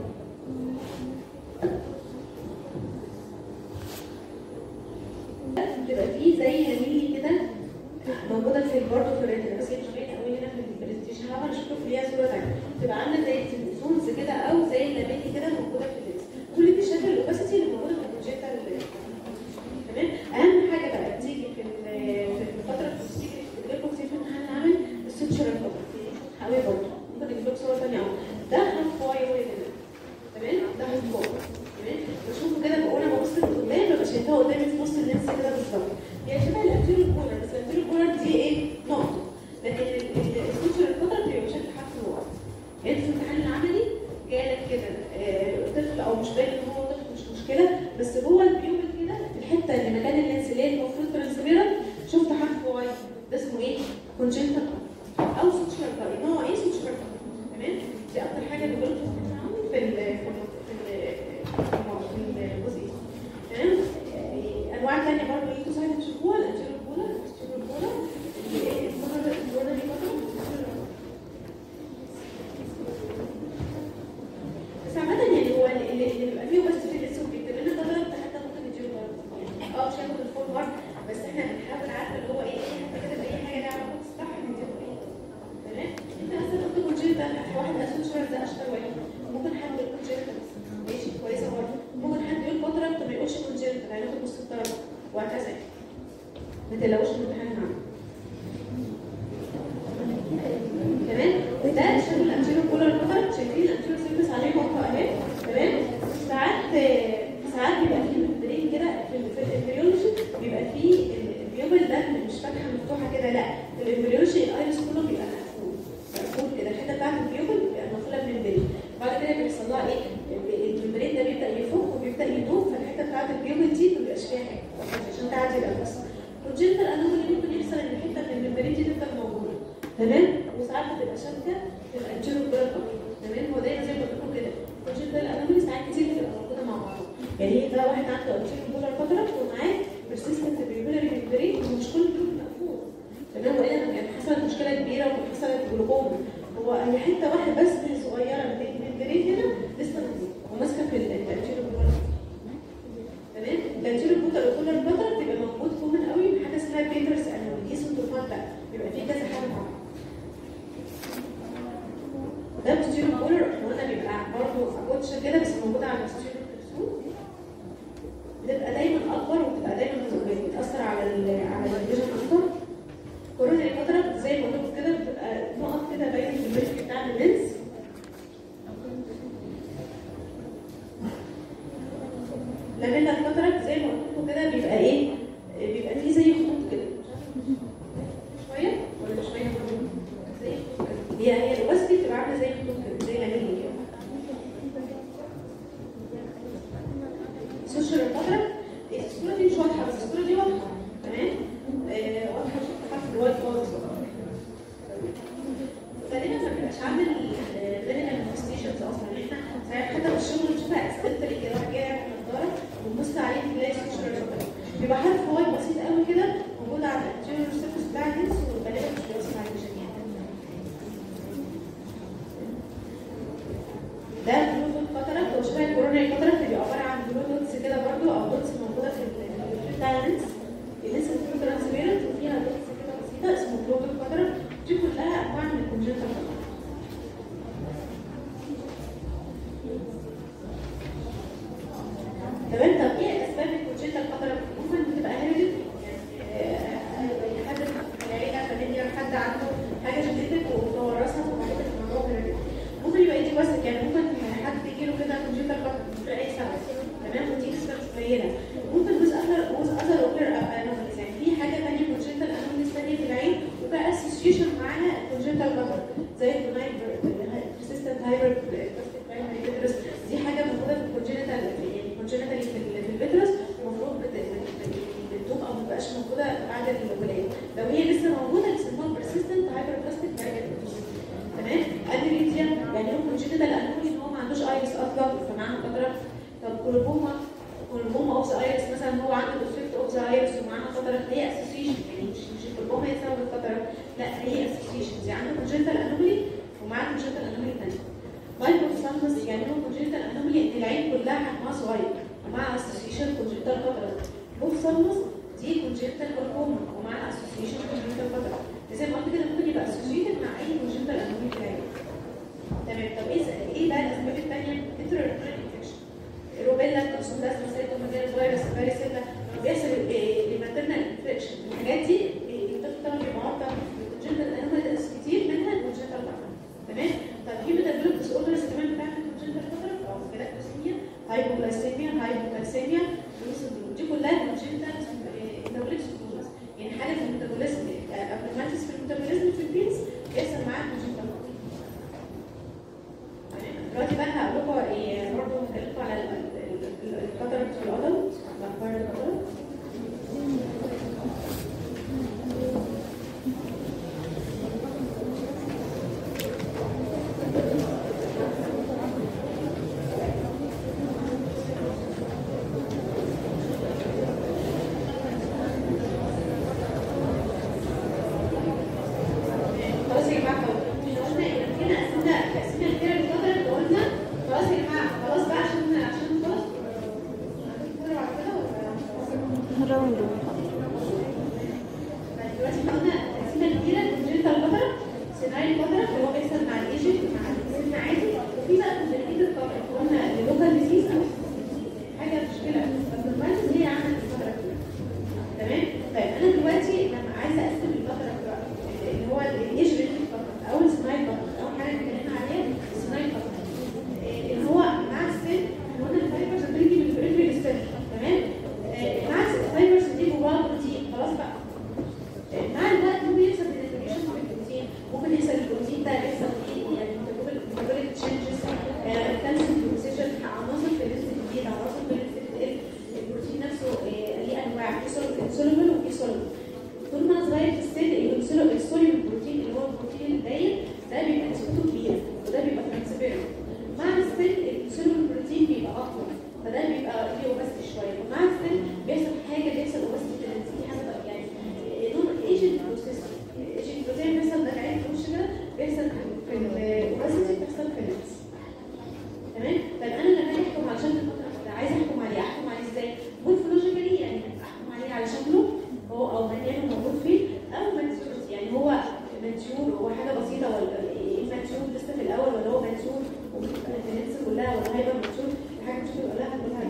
بتبقى فيه زي نميلي كده موجوده في برضه في الريتنا بس هي مش باينه قوي هنا في البرزنتيشن هعمل اشوف ليها صوره ثانيه تبقى عامله زي التلفزيونز كده او زي النميلي كده موجوده في اللبس كل دي شكل الاوباسيتي اللي موجوده في البروجيكتور تمام اهم حاجه بقى بتيجي في ال- في الفتره التوكسيك اللي بتجيب كتير ان احنا نعمل السوتشر حاوي برضه ممكن نجيب لك صوره ثانيه اهو ده هنفاي هنا تمام ده هنفاي تمام بشوفه كده بقول انا ببص لقدام ببقى شايفاها قدامي في نص اللينس كده بالظبط هي شبه الانتيريور كولر بس الانتيريور كولر دي ايه نقطه لكن ال- ال- السوتشر الفتره بتبقى بشكل حرف نقط يعني في الامتحان العملي جالك كده آه، طفل او مش باين ان هو طفل مش مشكله بس جوه البيوبل كده الحته اللي مكان اللينس اللي هي المفروض ترانسبيرنت شفت حرف واي ده اسمه ايه؟ كونجنتال او سوتشر كاري نوع ايه سوتشر كاري تمام دي اكتر حاجه اللي غلطت في ال في ال في ال في الجزء ده تمام آه، انواع ثانيه برضه ايه انتوا ساعتها تشوفوها الانتيريور كولا الانتيريور كولا اللي ايه الكولا الكولا دي برضه بس عامة يعني هو اللي اللي بيبقى فيه بس في الاسم بيكتب لنا ده درجة حتى ممكن نديله درجة يعني اه مش هياخد الفول مارك بس احنا بنحاول عارفة اللي هو ايه حتى كده بأي حاجة ليها علاقة بالصح نديله ايه تمام انت مثلا قلت كونجيتا واحد اسود شوية ده اشطر واحد ممكن حد يقول كونجيتا بس ماشي كويسة برضه ممكن حد يقول فترة طب ما يقولش كونجيتا هياخد نص الدرجة وهكذا يعني. ما تقلقوش من الامتحان العام تمام ده شكل الانتيرو كولر كفر شايفين الانتيرو سيرفيس عليه نقطه اهي تمام ساعات ساعات بيبقى فيه ممبرين كده في ال- في الامبريولوجي بيبقى فيه البيوبل ده مش فاتحه مفتوحه كده لا في الامبريولوجي الايرس كله بيبقى مقفول مقفول كده الحته بتاعت البيوبل بيبقى مقفوله بممبرين بعد كده بيحصل لها ايه الممبرين ده بيبدا يفك وبيبدا يدوب فالحته بتاعت البيوبل دي ما بيبقاش فيها حاجه عشان تعدي الانفاس كونجنتال انومالي ممكن يحصل ان الحته من الممبرين دي تفضل موجوده تمام وساعات بتبقى شابكه في الانتيرو بلاد تمام هو دايما زي ما قلت لكم كده كونجنتال انومالي ساعات كتير بتبقى موجوده مع بعض يعني ده واحد عنده انتيرو بلاد فتره ومعاه بيرسيستنت بيبيلاري ممبرين ومش كل الجروب مقفول تمام والا كان حصلت مشكله كبيره وحصلت جلوكوما هو هي حته واحده بس من صغيره من الممبرين هنا لسه موجوده وماسكه في الانتيرو بلاد تمام الانتيريور بوتر وكولر بوتر بيبقى موجود كومن قوي في حاجه اسمها بيترس انوي دي سنتوفات بقى بيبقى فيه كذا حاجه مع بعض ده بوستيريور بولر قلنا بيبقى برضه كوتش كده بس موجوده على البوستيريور كبسول بتبقى دايما اكبر وبتبقى دايما بتاثر على ال على الفيجن اكتر كورونا الفتره زي ما قلت لكم كده بتبقى نقط كده باينه في البريك بتاع اللينس لاميلا الفترة زي ما قلت لكم كده بيبقى ايه؟ بيبقى فيه زي خطوط كده شوية ولا مش شوية برضه؟ زي خطوط كده هي هي الوسط بتبقى عاملة زي خطوط كده زي لاميلا كده سوشيال الفترة الصورة دي مش واضحة بس الصورة دي واضحة تمام؟ آه واضحة شفت حرف الواي خالص غالبا ما بيبقاش عامل غير المانيفستيشنز اصلا يعني احنا ساعات حتى في الشغل بنشوفها اكسبتري كده واحد جاي يعمل نضاره ونبص عليه نلاقي سوشيال ريسبتور بيبقى حرف واي بسيط قوي كده موجود على الانتيريور سيرفيس بتاع الجنس وغالبا مش بيوصل على الفيجن يعني ده بلوتوث فترة هو شبه الكورونا فترة بيبقى عبارة عن بلوتوث كده برضو او دوتس موجودة في ال- بتاع اللينس اللينس بتكون ترانسبيرنت وفيها دوتس كده بسيطة اسمه بلوتوث فترة دي كلها انواع من الكونجنتال فترة تمام طب ايه اسباب الكونجنتال فترة ممكن بتبقى هيريديتي يعني حد في العيلة فاميليا حد عنده حاجة جينيتك وتورثها وبعد كده الموضوع هيريديتي ممكن يبقى يجي وسط يعني ممكن حد يجي له كده كونجنتال فترة في اي سبب تمام ودي نسبة قليلة ممكن جزء اثر جزء اثر اوكلر انوماليز يعني في حاجة ثانية كونجنتال انوماليز ثانية في العين زي البناين persistent hyper دي حاجه موجوده في الكونجنتال يعني كونجنتال في ال- في الفيترس المفروض بت- بت- بتدوم او ما تبقاش موجوده بعد الولاده لو هي لسه موجوده بيسموها persistent hyperplastic diabetes تمام ادريتيا يعني هو كونجنتال انومي ان هو ما عندوش ايرس اصلا فمعاه قدره طب كولوبوما كولوبوما اوف ذا ايرس مثلا هو عنده افكت اوف ذا ايرس ومعاها قدره هي اسوسيشن يعني مش مش الكولوبوما هي سبب القدره لا هي اسوسيشن يعني عنده كونجنتال انومي ومعاه كونجنتال انومي ثانيه مايكروسامبس يعني هو كونجنتال انومي ان العين كلها حجمها صغير ومع اسوسيشن كونجنتال قدره بوفسامبس دي كونجنتال كولوبوما ومع اسوسيشن كونجنتال قدره زي ما قلت كده ممكن يبقى اسوسيشن مع اي كونجنتال انومي في العين تمام طب ايه ايه بقى الاسباب الثانيه انترنال انفكشن روبيلا كونسولاس سايتوميجال فيروس فاريسيلا بيحصل الماترنال انفكشن الحاجات دي الطفل طبعا بيبقى معرض للكونجنتال انوماليز كتير منها الكونجنتال بقى تمام طب في ميتابوليك ديس اوردرز كمان بتاعت الكونجنتال فتره او جلاكتوسيميا هايبوغلايسيميا هايبوكالسيميا دي كلها كونجنتال ميتابوليك ديس يعني حاله الميتابوليزم ابنورماليتيز في الميتابوليزم في البينز بيحصل معاها كونجنتال دلوقتي بقى هقول لكم ايه برضه هكلمكم على القطر في العضل الاخبار القطر خلاص يا جماعه احنا قلنا ان كده قسمنا تقسيمه كده للقدر وقلنا خلاص يا جماعه خلاص بقى عشان عشان خلاص هتذكروا على كده ولا راوند دلوقتي احنا قلنا تقسيمه كبيره كونجنتال قدر سيناريو القدر اللي هو بيحصل مع الايجنت مع السن عادي وفي بقى كونجنتال قدر قلنا لوكال ديزيز او حاجه مشكله بس المركز هي عملت القدر كده تمام طيب انا دلوقتي لما عايزه اقسم القدر اللي هو الايجنت فقط او السنايل فقط اول حاجه اتكلمنا عليها السنايل فقط إيه، اللي هو مع السن احنا قلنا الفايبرز بتيجي من البريفري للسن تمام إيه، مع الفايبرز دي جواها بروتين خلاص بقى إيه، مع الوقت ممكن يحصل ديناتوريشن في البروتين ممكن يحصل البروتين ده يحصل فيه يعني ميتابوليك تشينجز كالسيوم بروسيشن عناصر في الليست جديده عناصر في الليست بتقل البروتين نفسه إيه، ليه انواع في سولوبل وفي سولوبل طول ما انا صغير في السن الانسولين السوليوم بروتين اللي هو البروتين الداير ده بيبقى نسبته كبيره وده بيبقى ترانسبيرنت مع السن الانسولين بروتين بيبقى اقوى فده بيبقى فيه اوبستي شويه ومع السن بيحصل حاجه بيحصل اوبستي في الانسان دي حاجه بقى يعني نوع ايجنت بروسيس ايجنت بروتين بيحصل ده عين في وش كده بيحصل في الاوبستي بيحصل في الانس تمام طيب انا لما اجي احكم على شكل القطر ده عايز احكم عليه احكم عليه ازاي مورفولوجيكالي يعني احكم عليه على شكله هو او مليانه موجود فين او منسور يعني هو منسور هو حاجه بسيطه ولا ايه منسور لسه في الاول ولا هو منسور والناس كلها ولا هيبقى منسور الحاجه مش هتبقى لها كلها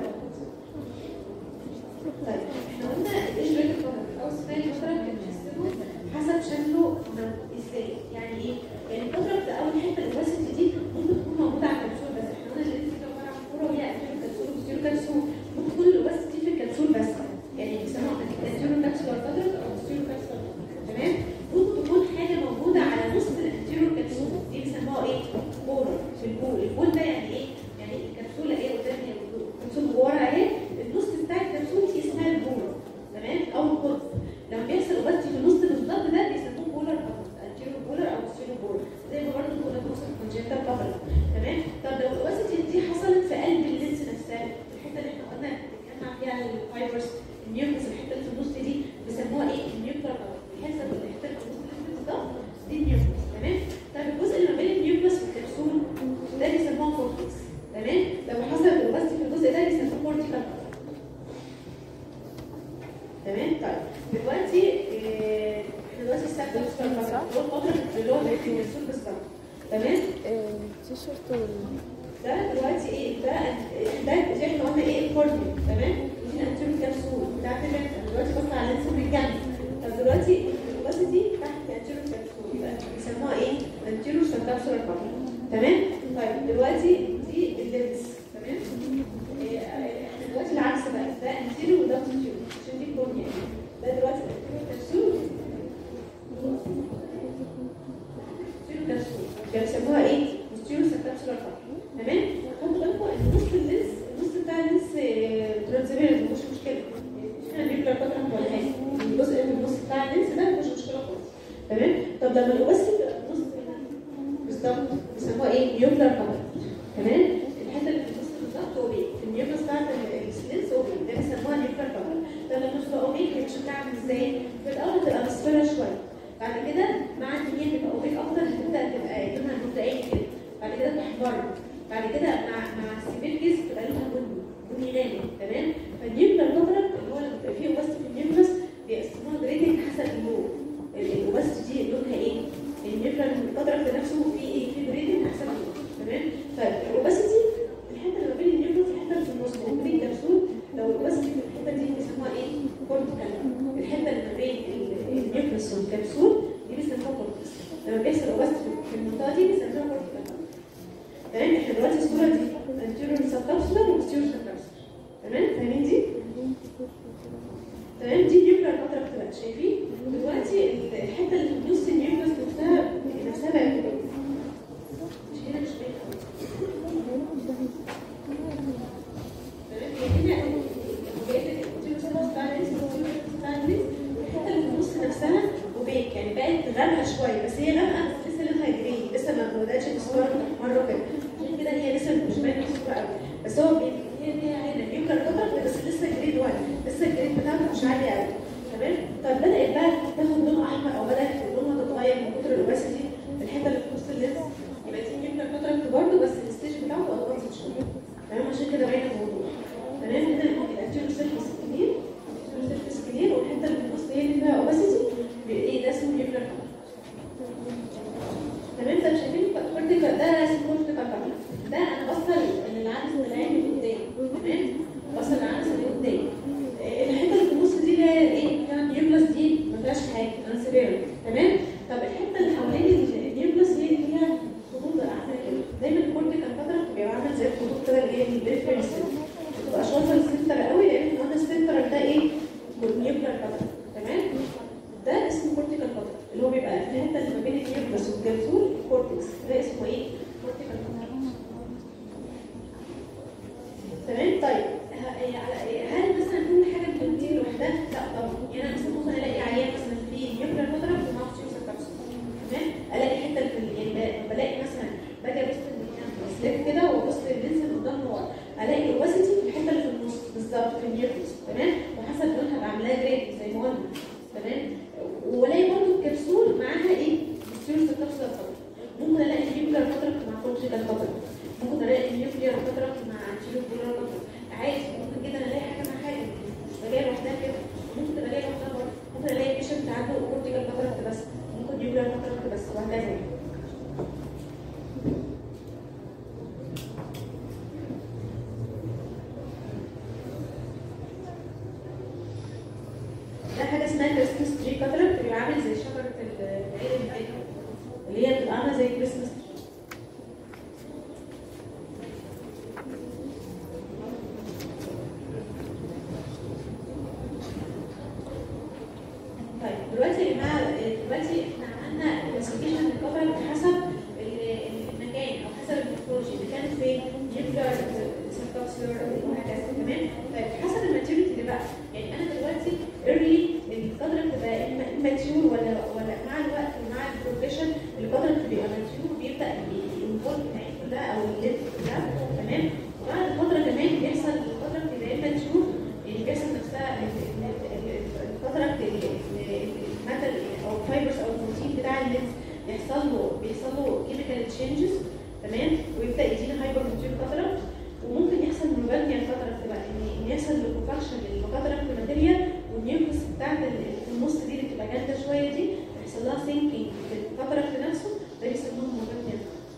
طيب احنا قلنا ايش ريت القطر او سبيل القطر بنحسبه حسب شكله ازاي يعني ايه يعني القطر ده اول حته الاوباسيتي دي ممكن تكون موجوده على الكبسول بس احنا قلنا اللي انت عباره عن كوره وهي انتيرو كبسول وبوستيرو كبسول ممكن تكون الاوباسيتي في الكبسول بس يعني بيسموها انتيرو كبسول قدر او بوستيرو كبسول تمام ممكن تكون حاجه موجوده على نص الانتيرو كبسول دي بيسموها ايه؟ بورر في البول البول ده يعني ايه؟ يعني الكبسوله ايه قدامي الكبسول ورا اهي النص بتاع الكبسول دي اسمها البول تمام او القطب لما بيحصل اوباسيتي في النص بالظبط ده بيسموه بولر انتيرو بولر او بوستيرو بولر زي ما برضه كنا بنوصف كونجنتال قبل تمام طب لو الاوباسيتي دي حصلت في قلب اللينس نفسها الحته اللي احنا قلنا بنتكلم فيها الفايبرز النيوكليس الحته اللي في النص دي بيسموها ايه النيوكلير الحته اللي الحته اللي في النص اللي ده دي النيوكليس تمام طب الجزء اللي ما بين النيوكليس والكبسول ده بيسموه كورتكس تمام لو حصل الاوباسيتي في الجزء ده بيسموه كورتيكال تمام طيب دلوقتي إيه، احنا دلوقتي الساعه 3 صح؟ هو الفتره اللي هو في الكبسول بالظبط تمام التيشيرت وال ده دلوقتي ايه ده ده زي احنا قلنا ايه الكورنيا تمام دي الانتيرو كبسول بتاعت الرنت دلوقتي بص على اللينس من الجنب طب دلوقتي الوسط دي تحت الانتيرو كبسول يبقى بيسموها ايه انتيرو سبكابسول تمام طيب دلوقتي دي اللينس تمام إيه، احنا دلوقتي العكس بقى ده انتيرو وده بوستيرو عشان دي الكورنيا ده دلوقتي الانتيرو كبسول بوستيرو كبسول تمام طب لما الاوبستي بتبقى في النص هنا بالظبط بيسموها ايه نيوكلر كفر تمام الحته اللي في النص بالظبط اوبيك النيوكلس بتاعت السلينس اوبيك ده بيسموها نيوكلر كفر طب لما تبقى اوبيك هي شكلها عامل ازاي؟ في الاول هتبقى مصفرة شويه بعد كده مع ان هي تبقى اوبيك اكتر هتبدا تبقى لونها مبدئيا كده بعد كده تحمر بعد كده مع مع السيبيركس تبقى لونها بني بني غامق تمام فالنيوكلر كفر اللي هو لما بيبقى فيه اوبستي في النيوكلس بيقسموها جريدنج حسب اللون الاوبستي دي لونها ايه؟ النيوكلر كفر نفسه فيه ايه؟ فيه جريدنج حسب اللون تمام فالاوبستي الحته اللي ما بين النيوكلس الحته اللي في النص اللي ما بين الكبسول لو الاوبستي في الحته دي بيسموها ايه؟ كورتيكال الحته اللي ما بين النيوكلس والكبسول دي بيسموها كورتيكس لما بيحصل اوبستي في المنطقه دي بيسموها كورتيكال تمام احنا دلوقتي الصوره دي انتيريور سبكابسولار وبوستيريور سبكابسولار تمام فاهمين دي؟ تمام دي نيوكلر فتره بتبقى شايفين دلوقتي الحته اللي في نص النيوكلس نفسها نفسها بقت كده. مش هنا مش باين قوي تمام هي هنا جايب لك الانتيريور سبكابسولار بتاع الناس والانتيريور بتاع الناس الحته اللي في النص نفسها اوبيك يعني بقت غامقه شويه بس هي غامقه بس لسه لونها جري لسه ما بداتش تصفر مره كده عشان كده هي لسه مش باينه الصوره قوي بس هو بي- هي هي هنا نيوكلر كفر بس لسه جريد 1 لسه الجريد بتاعته مش عالي قوي تمام طب بدات بقى تاخد لون احمر او بدات لونها تتغير من كتر الاوباسيتي الحته اللي في نص اللينس يبقى دي نيوكلر كفر برضه بس الستيج بتاعته ادفانسد شويه تمام عشان كده باين الموضوع تمام هنا الانتيريور سيرفيس كبير الانتيريور سيرفيس كبير والحته اللي في النص هي اللي فيها اوباسيتي ايه ده اسمه نيوكلر كفر تمام طب شايفين كورتيكال ده اسمه كورتيكال كفر ده انا بصل العدسه العين اللي قدام تمام بصل العدسه اللي قدام آه، الحته اللي في النص دي اللي هي ايه كان نيوكلس دي ما فيهاش حاجه ترانسبيرنت تمام طب الحته اللي حوالين النيوكلس هي اللي فيها خطوط عامله كده دايما الكورتيكال كفر بيبقى عامل زي الخطوط كده اللي هي البريفرال ما تبقاش واصل السنتر قوي لان قلنا السنتر ده ايه نيوكلر كفر تمام ده اسمه كورتيكال كفر اللي هو بيبقى في الحته اللي ما بين النيوكلس والجلسول الكورتكس ده اسمه ايه؟ كورتيكال كفر تمام طيب ه- هي على- هل مثلا كل حاجه بتنتهي لوحدها؟ لا طبعا يعني انا مثلا ممكن الاقي عيان مثلا في نيوكلر كفر ومعاه فيوزر كبسول تمام الاقي حته في ال- يعني ب- بلاقي مثلا باجي ابص سليب كده وابص لللينس اللي قدام ورا الاقي الاوباسيتي في الحته اللي في النص بالظبط في النيوكلس تمام وحسب لونها بعملها جريد زي ما قلنا تمام والاقي برضه الكبسول معاها ايه؟ بوستيريور كبسول كفر ممكن الاقي نيوكلر كاتراكت مع كورتيكال كاتراكت ممكن الاقي نيوكلير كاتراكت مع انتيريور بولار كاتراكت عادي ممكن جدا الاقي حاجه مع حاجه مش بلاقي لوحدها كده ممكن تبقى جايه لوحدها برضه ممكن الاقي بيشنت عنده كورتيكال كاتراكت بس ممكن نيوكلير كاتراكت بس وهكذا يعني. ده حاجه اسمها كريسمس تري كاتراكت بيبقى عامل زي شجره العيد الميلاد اللي هي بتبقى عامله زي كريسمس طيب دلوقتي يا جماعه دلوقتي احنا عملنا كلاسيفيكيشن الكفر حسب ال- المكان او حسب الميثودولوجي اللي كانت فين نيوكلير سيركابسولر وهكذا تمام طيب حسب الماتيوريتي اللي بقى يعني انا دلوقتي ايرلي القدره بتبقى اما ماتيور ولا ولا مع الوقت ومع البروجريشن القدره بتبقى ماتيور بيبدا الانفولد العين كلها او الليد كلها تمام وبعد فتره كمان بيحصل القدره بتبقى اما ماتيور يعني بيحصل نفسها ال- ال- ال- الفتره المادة او الفايبرز او البروتين بتاع اللينس يحصل له بيحصل له كيميكال تشينجز تمام ويبدا يدينا هايبر ماتيور كاتراكت وممكن يحصل نوبالجيا كاتراكت بقى ان إن يحصل ليكوفاكشن للكاتراكت ماتيريال والنيوكلس بتاعت ال- في النص دي اللي بتبقى جامده شويه دي يحصل لها سينكينج في الكاتراكت نفسه ده بيسموه نوبالجيا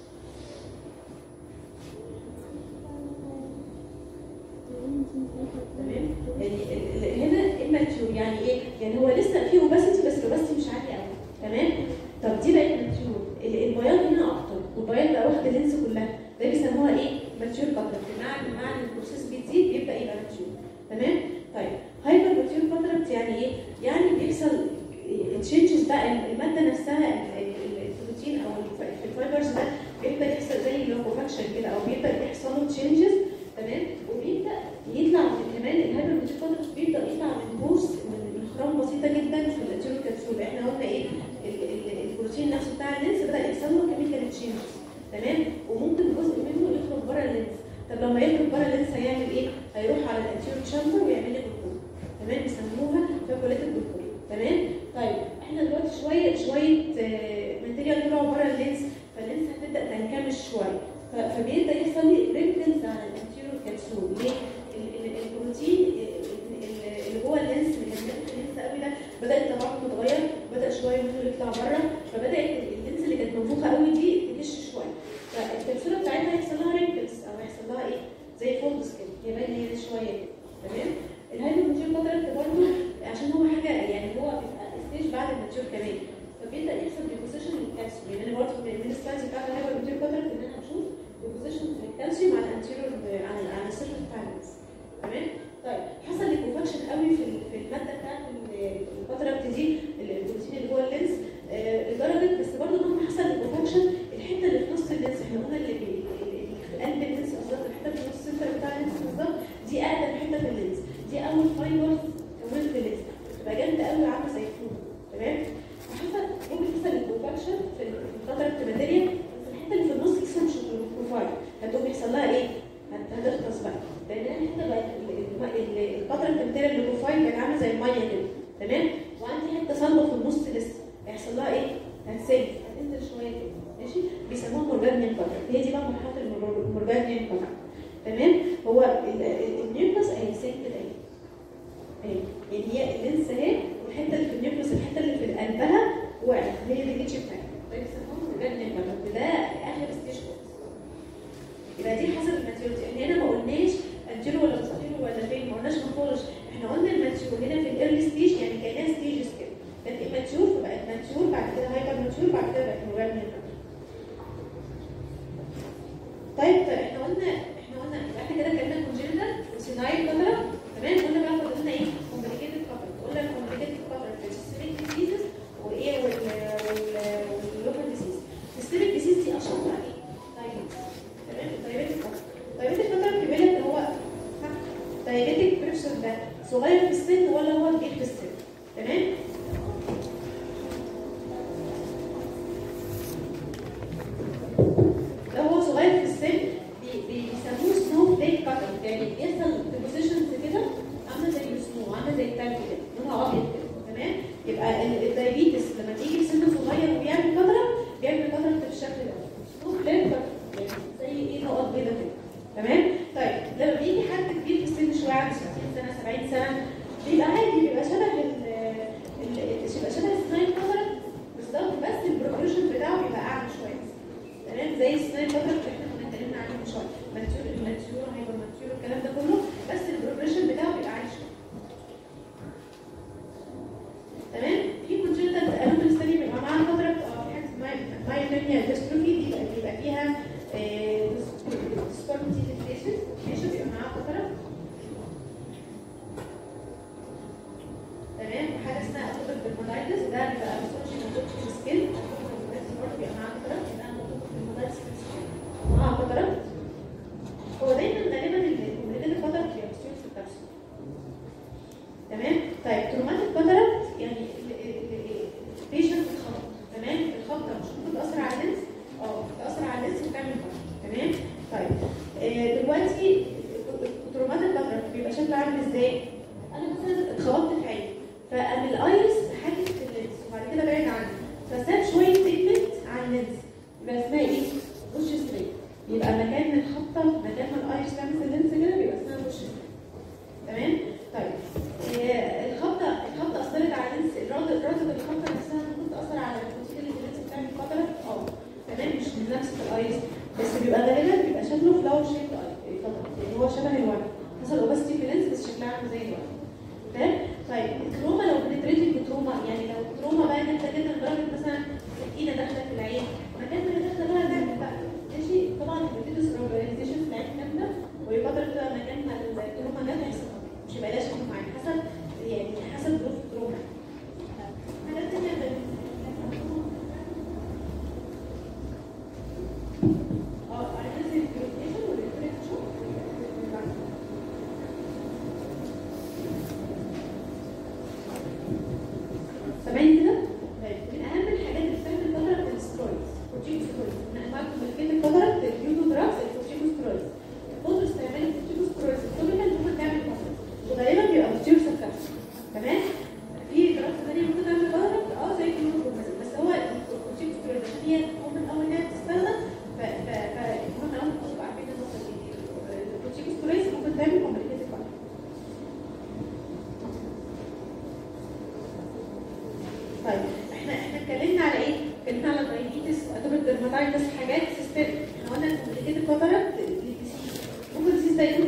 تمام يعني ال- ال- هنا immature يعني ايه؟ يعني هو لسه فيه اوباسيتي بس الاوباسيتي مش عاليه قوي تمام؟ طب دي بقت ماتيور البياض هنا اكتر والبياض بقى واخد اللينس كلها ده بيسموها ايه؟ ماتيور كاتراكت مع مع إن البروسيس بتزيد بيبدا يبقى ماتيور تمام؟ طيب هايبر ماتيور كاتراكت يعني ايه؟ يعني بيحصل تشينجز بقى الماده نفسها ال- ال- البروتين او الف- الفايبرز ده بيبدا يحصل زي لوكوفاكشن كده او بيبدا يحصل له تشينجز تمام وبيبدا يطلع من كمان الهايبر ماتيور كاتراكت بيبدا يطلع من بوز من من خرام بسيطه جدا في الانتيريور كبسول احنا قلنا ايه ال- ال- الشامبر ويعمل لي جلوكوز تمام بيسموها فاكوليتد جلوكوز تمام طيب احنا دلوقتي شويه شويه ماتيريال طلعوا بره اللينس فاللينس هتبدا تنكمش شويه ف- فبيبدا يحصل لي ريبتنس على الانتيريور كبسول ليه؟ ال- ال- البروتين ال- ال- اللي جوه اللينس اللي كان داخل اللينس قوي ده بدات طبعته تتغير بدا شويه منه يطلع بره فبدات اللينس اللي كانت منفوخه قوي دي تكش شويه فالكبسوله بتاعتها هيحصل لها ريبتنس او هيحصل لها ايه؟ زي فولدز كده هي باينه هنا شويه كده تمام؟ الهايبرماتيور كونتراكت برضه عشان هو حاجه يعني هو بيبقى ستيج بعد الماتيور كمان فبيبدا يحصل ديبوزيشن للكالسيوم يعني انا برضه من السلايدز بتاعت الهايبرماتيور كونتراكت ان انا اشوف ديبوزيشن للكالسيوم على الانتيريور على على السيرفس بتاع الناس تمام طيب حصل ليكوفاكشن قوي في ال- في الماده بتاعت ال- الكونتراكت دي البروتين اللي جوه اللينس آه، لدرجه بس برضه لما حصل ليكوفاكشن الحته اللي في نص اللينس احنا قلنا اللي بي- اللي في قلب اللينس بالظبط الحته اللي في نص السنتر بتاع اللينس بالظبط دي اقدم حته في اللينس دي اول فايبرز كونت في اللينس بتبقى جامده قوي عامله زي الفول تمام وحصل ممكن يحصل الكونتراكشن في الكونتراكت ماتيريال بس الحته اللي في النص لسه مش بروفايل هتقوم يحصل لها ايه؟ هت- هتغطس بقى لان الحته بقت الكونتراكت ماتيريال اللي بروفايل بقت عامله زي الميه كده تمام وعندي حته صلبه في النص لسه هيحصل لها ايه؟ هتسيل هتنزل شويه كده ماشي بيسموها مورجانيان كونتراكت هي دي بقى مرحله المورجانيان كونتراكت تمام هو ال- ال- النيوكلس اهي سين كده اهي اهي يعني هي اللينس اهي والحته اللي في النيوكلس الحته اللي في قلبها وقعت هي دي الاتش بتاعتها ده بيسموها مورجانيان كونتراكت ده اخر ستيج خالص يبقى دي حسب الماتيوريتي احنا هنا ما قلناش انتيرو ولا بوستيرو ولا فين ما قلناش مفولج احنا قلنا الماتيور هنا في الايرلي ستيج يعني كانها ستيجز كده كانت immature فبقت ماتيور بعد كده هايبر ماتيور بعد كده بقت مورجانيان طيب احنا قلنا احنا قلنا يبقى احنا كده اتكلمنا كونجنتال وسينايل كاترا تمام قلنا بقى فاضل لنا ايه كومبليكيتد كاترا قلنا الكومبليكيتد كاترا في السيستميك ديزيز وايه وال وال واللوكال ديزيز السيستميك ديزيز دي اشهرها ايه؟ دايابيتس تمام الدايابيتك كاترا الدايابيتك كاترا في بالك هو دايابيتك بيرسون ده صغير في السن ولا هو كبير في السن تمام لو هو صغير في السن بي- بي- بيسموه سنو فليك كاتر يعني بيحصل ديبوزيشنز كده عامله زي السنو عامله زي التلج كده لونها ابيض كده تمام يبقى ال- الدايابيتس لما تيجي في سن صغير وبيعمل كاترا بيعمل كاترا بالشكل ده سنو فليك كاتر يعني زي ايه نقط بيضاء كده تمام طيب لما بيجي حد كبير في السن شويه عنده 60 سنه 70 سنه بيبقى عادي بيبقى شبه ال ال- بيبقى شبه السنايل كاتر بالظبط بس البروجريشن بتاعه بيبقى اعلى شويه تمام زي السنايل كاتر اللي احنا كنا اتكلمنا عنه من شويه ماتيور ماتيور هايبر ماتيور الكلام ده كله بس البروجريشن بتاعه بيبقى عالي شويه تمام في كونجنتال انومال ستادي بيبقى معاها كاتراكت او حاجه اسمها مايوتونيا ديستروفي دي بيبقى بيبقى فيها ديسكورتي ديفيشن ماشي بيبقى معاها كاتراكت تمام وحاجه اسمها اتوبيك بالمونايتس ده بيبقى بيسوشي موجود في السكين بس برضه بيبقى معاها كاتراكت ده موجود في المونايتس في السكين معاها كاتراكت هو دايما غالبا الكومبليكيتد كاتراكت بيبقى بسيوس الكبسول تمام طيب تروماتيك كاتراكت يعني البيشنت اتخبط تمام الخبطه مش ممكن تاثر على اللينس اه تاثر على اللينس وتعمل خبط تمام طيب آه، دلوقتي التروماتيك كاتراكت بيبقى شكله عامل ازاي انا مثلا اتخبطت في عيني فقام الايرس حاجز في اللينس وبعد كده بعد عني فساب شويه بيجمنت على اللينس يبقى اسمها ايه؟ بوش ستريت يبقى مكان الخبطه مكان ما الايرس لامس اللينس كده بيبقى اسمها بوش ستريت تمام طيب آه، الخبطه الخبطه اثرت على اللينس الرادة رادة الخبطه نفسها ممكن تاثر على البروتين اللي في اللينس بتعمل خطر اه تمام مش من نفس الايس بس بيبقى غالبا بيبقى شكله فلاور شيب يعني هو شبه الورد حصل اوبستي في اللينس بس شكلها عامل زي الورد تمام طيب التروما لو بنتريتد بتروما يعني لو التروما بقى جامده جدا لدرجه مثلا سكينه داخله في العين مكان ما هي داخله بقى ده بقى ماشي طبعا البروتيدوس اورجانيزيشن بتاعتنا جامده ويقدر كده مكان ما التروما جت هيحصل مش هيبقى لها شكل معين حسب يعني حسب ظروف التروما حاجات تانية غير- اه عرفت زي البروتيشن والريفريكشن سامعين كده؟ طيب من اهم الحاجات اللي بتعمل فتره اتكلمنا على الدايبيتس اتوبيك ديرماتايتس حاجات سيستميك احنا قلنا كومبليكيتد كاتاراكت ممكن ديزيز ده يكون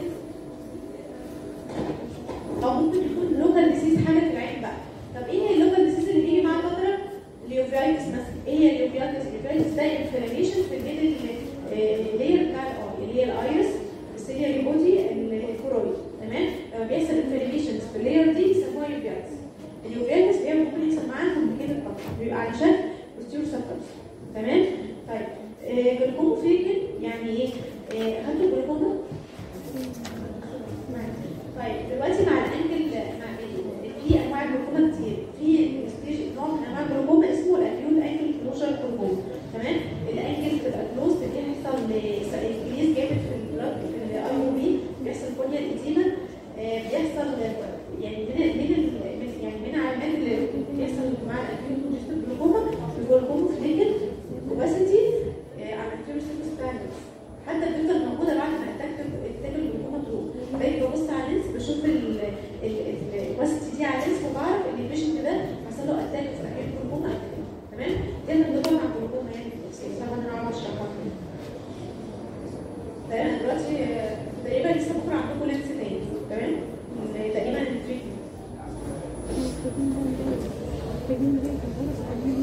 او ممكن يكون لوكال ديزيز حاجه في العين بقى طب ايه هي اللوكال ديزيز اللي بيجي مع الكاتاراكت اليوفيايتس مثلا ايه هي اليوفيايتس اليوفيايتس ده انفلاميشن في الميدل لاير بتاع الاي اللي هي الايرس السيلياري بودي الكورويد تمام لما بيحصل انفلاميشنز في اللاير دي يسموها يوفيايتس اليوفيايتس هي ممكن يحصل معاها كومبليكيتد كاتاراكت بيبقى على شكل بوستيرو سبتمس تمام طيب آه جلوكوما فيكل يعني ايه آه هاتوا جلوكوما طيب دلوقتي مع الانكل مع في انواع جلوكوما كتير في ستيج نوع من انواع الجلوكوما اسمه الاكيوت انكل كلوجر جلوكوما تمام الانكل بتبقى كلوز بيحصل انكريز جامد في البلاد في الاي او بي بيحصل كونيا الايديما بيحصل يعني من من ال- يعني من علامات اللي بيحصل مع الاكيوت كونجستيف جلوكوما الجلوكوما فليكل اوباسيتي على الفيروسيتس بتاع اللبس حتى بتفضل موجوده بعد ما التاك التاك الجلوكوما تروح باجي ببص على اللينس بشوف الواسطه دي على اللينس وبعرف ان البيشنت ده حصل له اتاك في اكيد جلوكوما قبل كده تمام دي انا بندور على الجلوكوما يعني في التفصيل طبعا انا هقعد اشرحها لكم. تمام أنا دلوقتي آه، تقريبا لسه بكره عندكم لينس تاني تمام تقريبا التريتمنت محتاجين بقى- محتاجين بقى-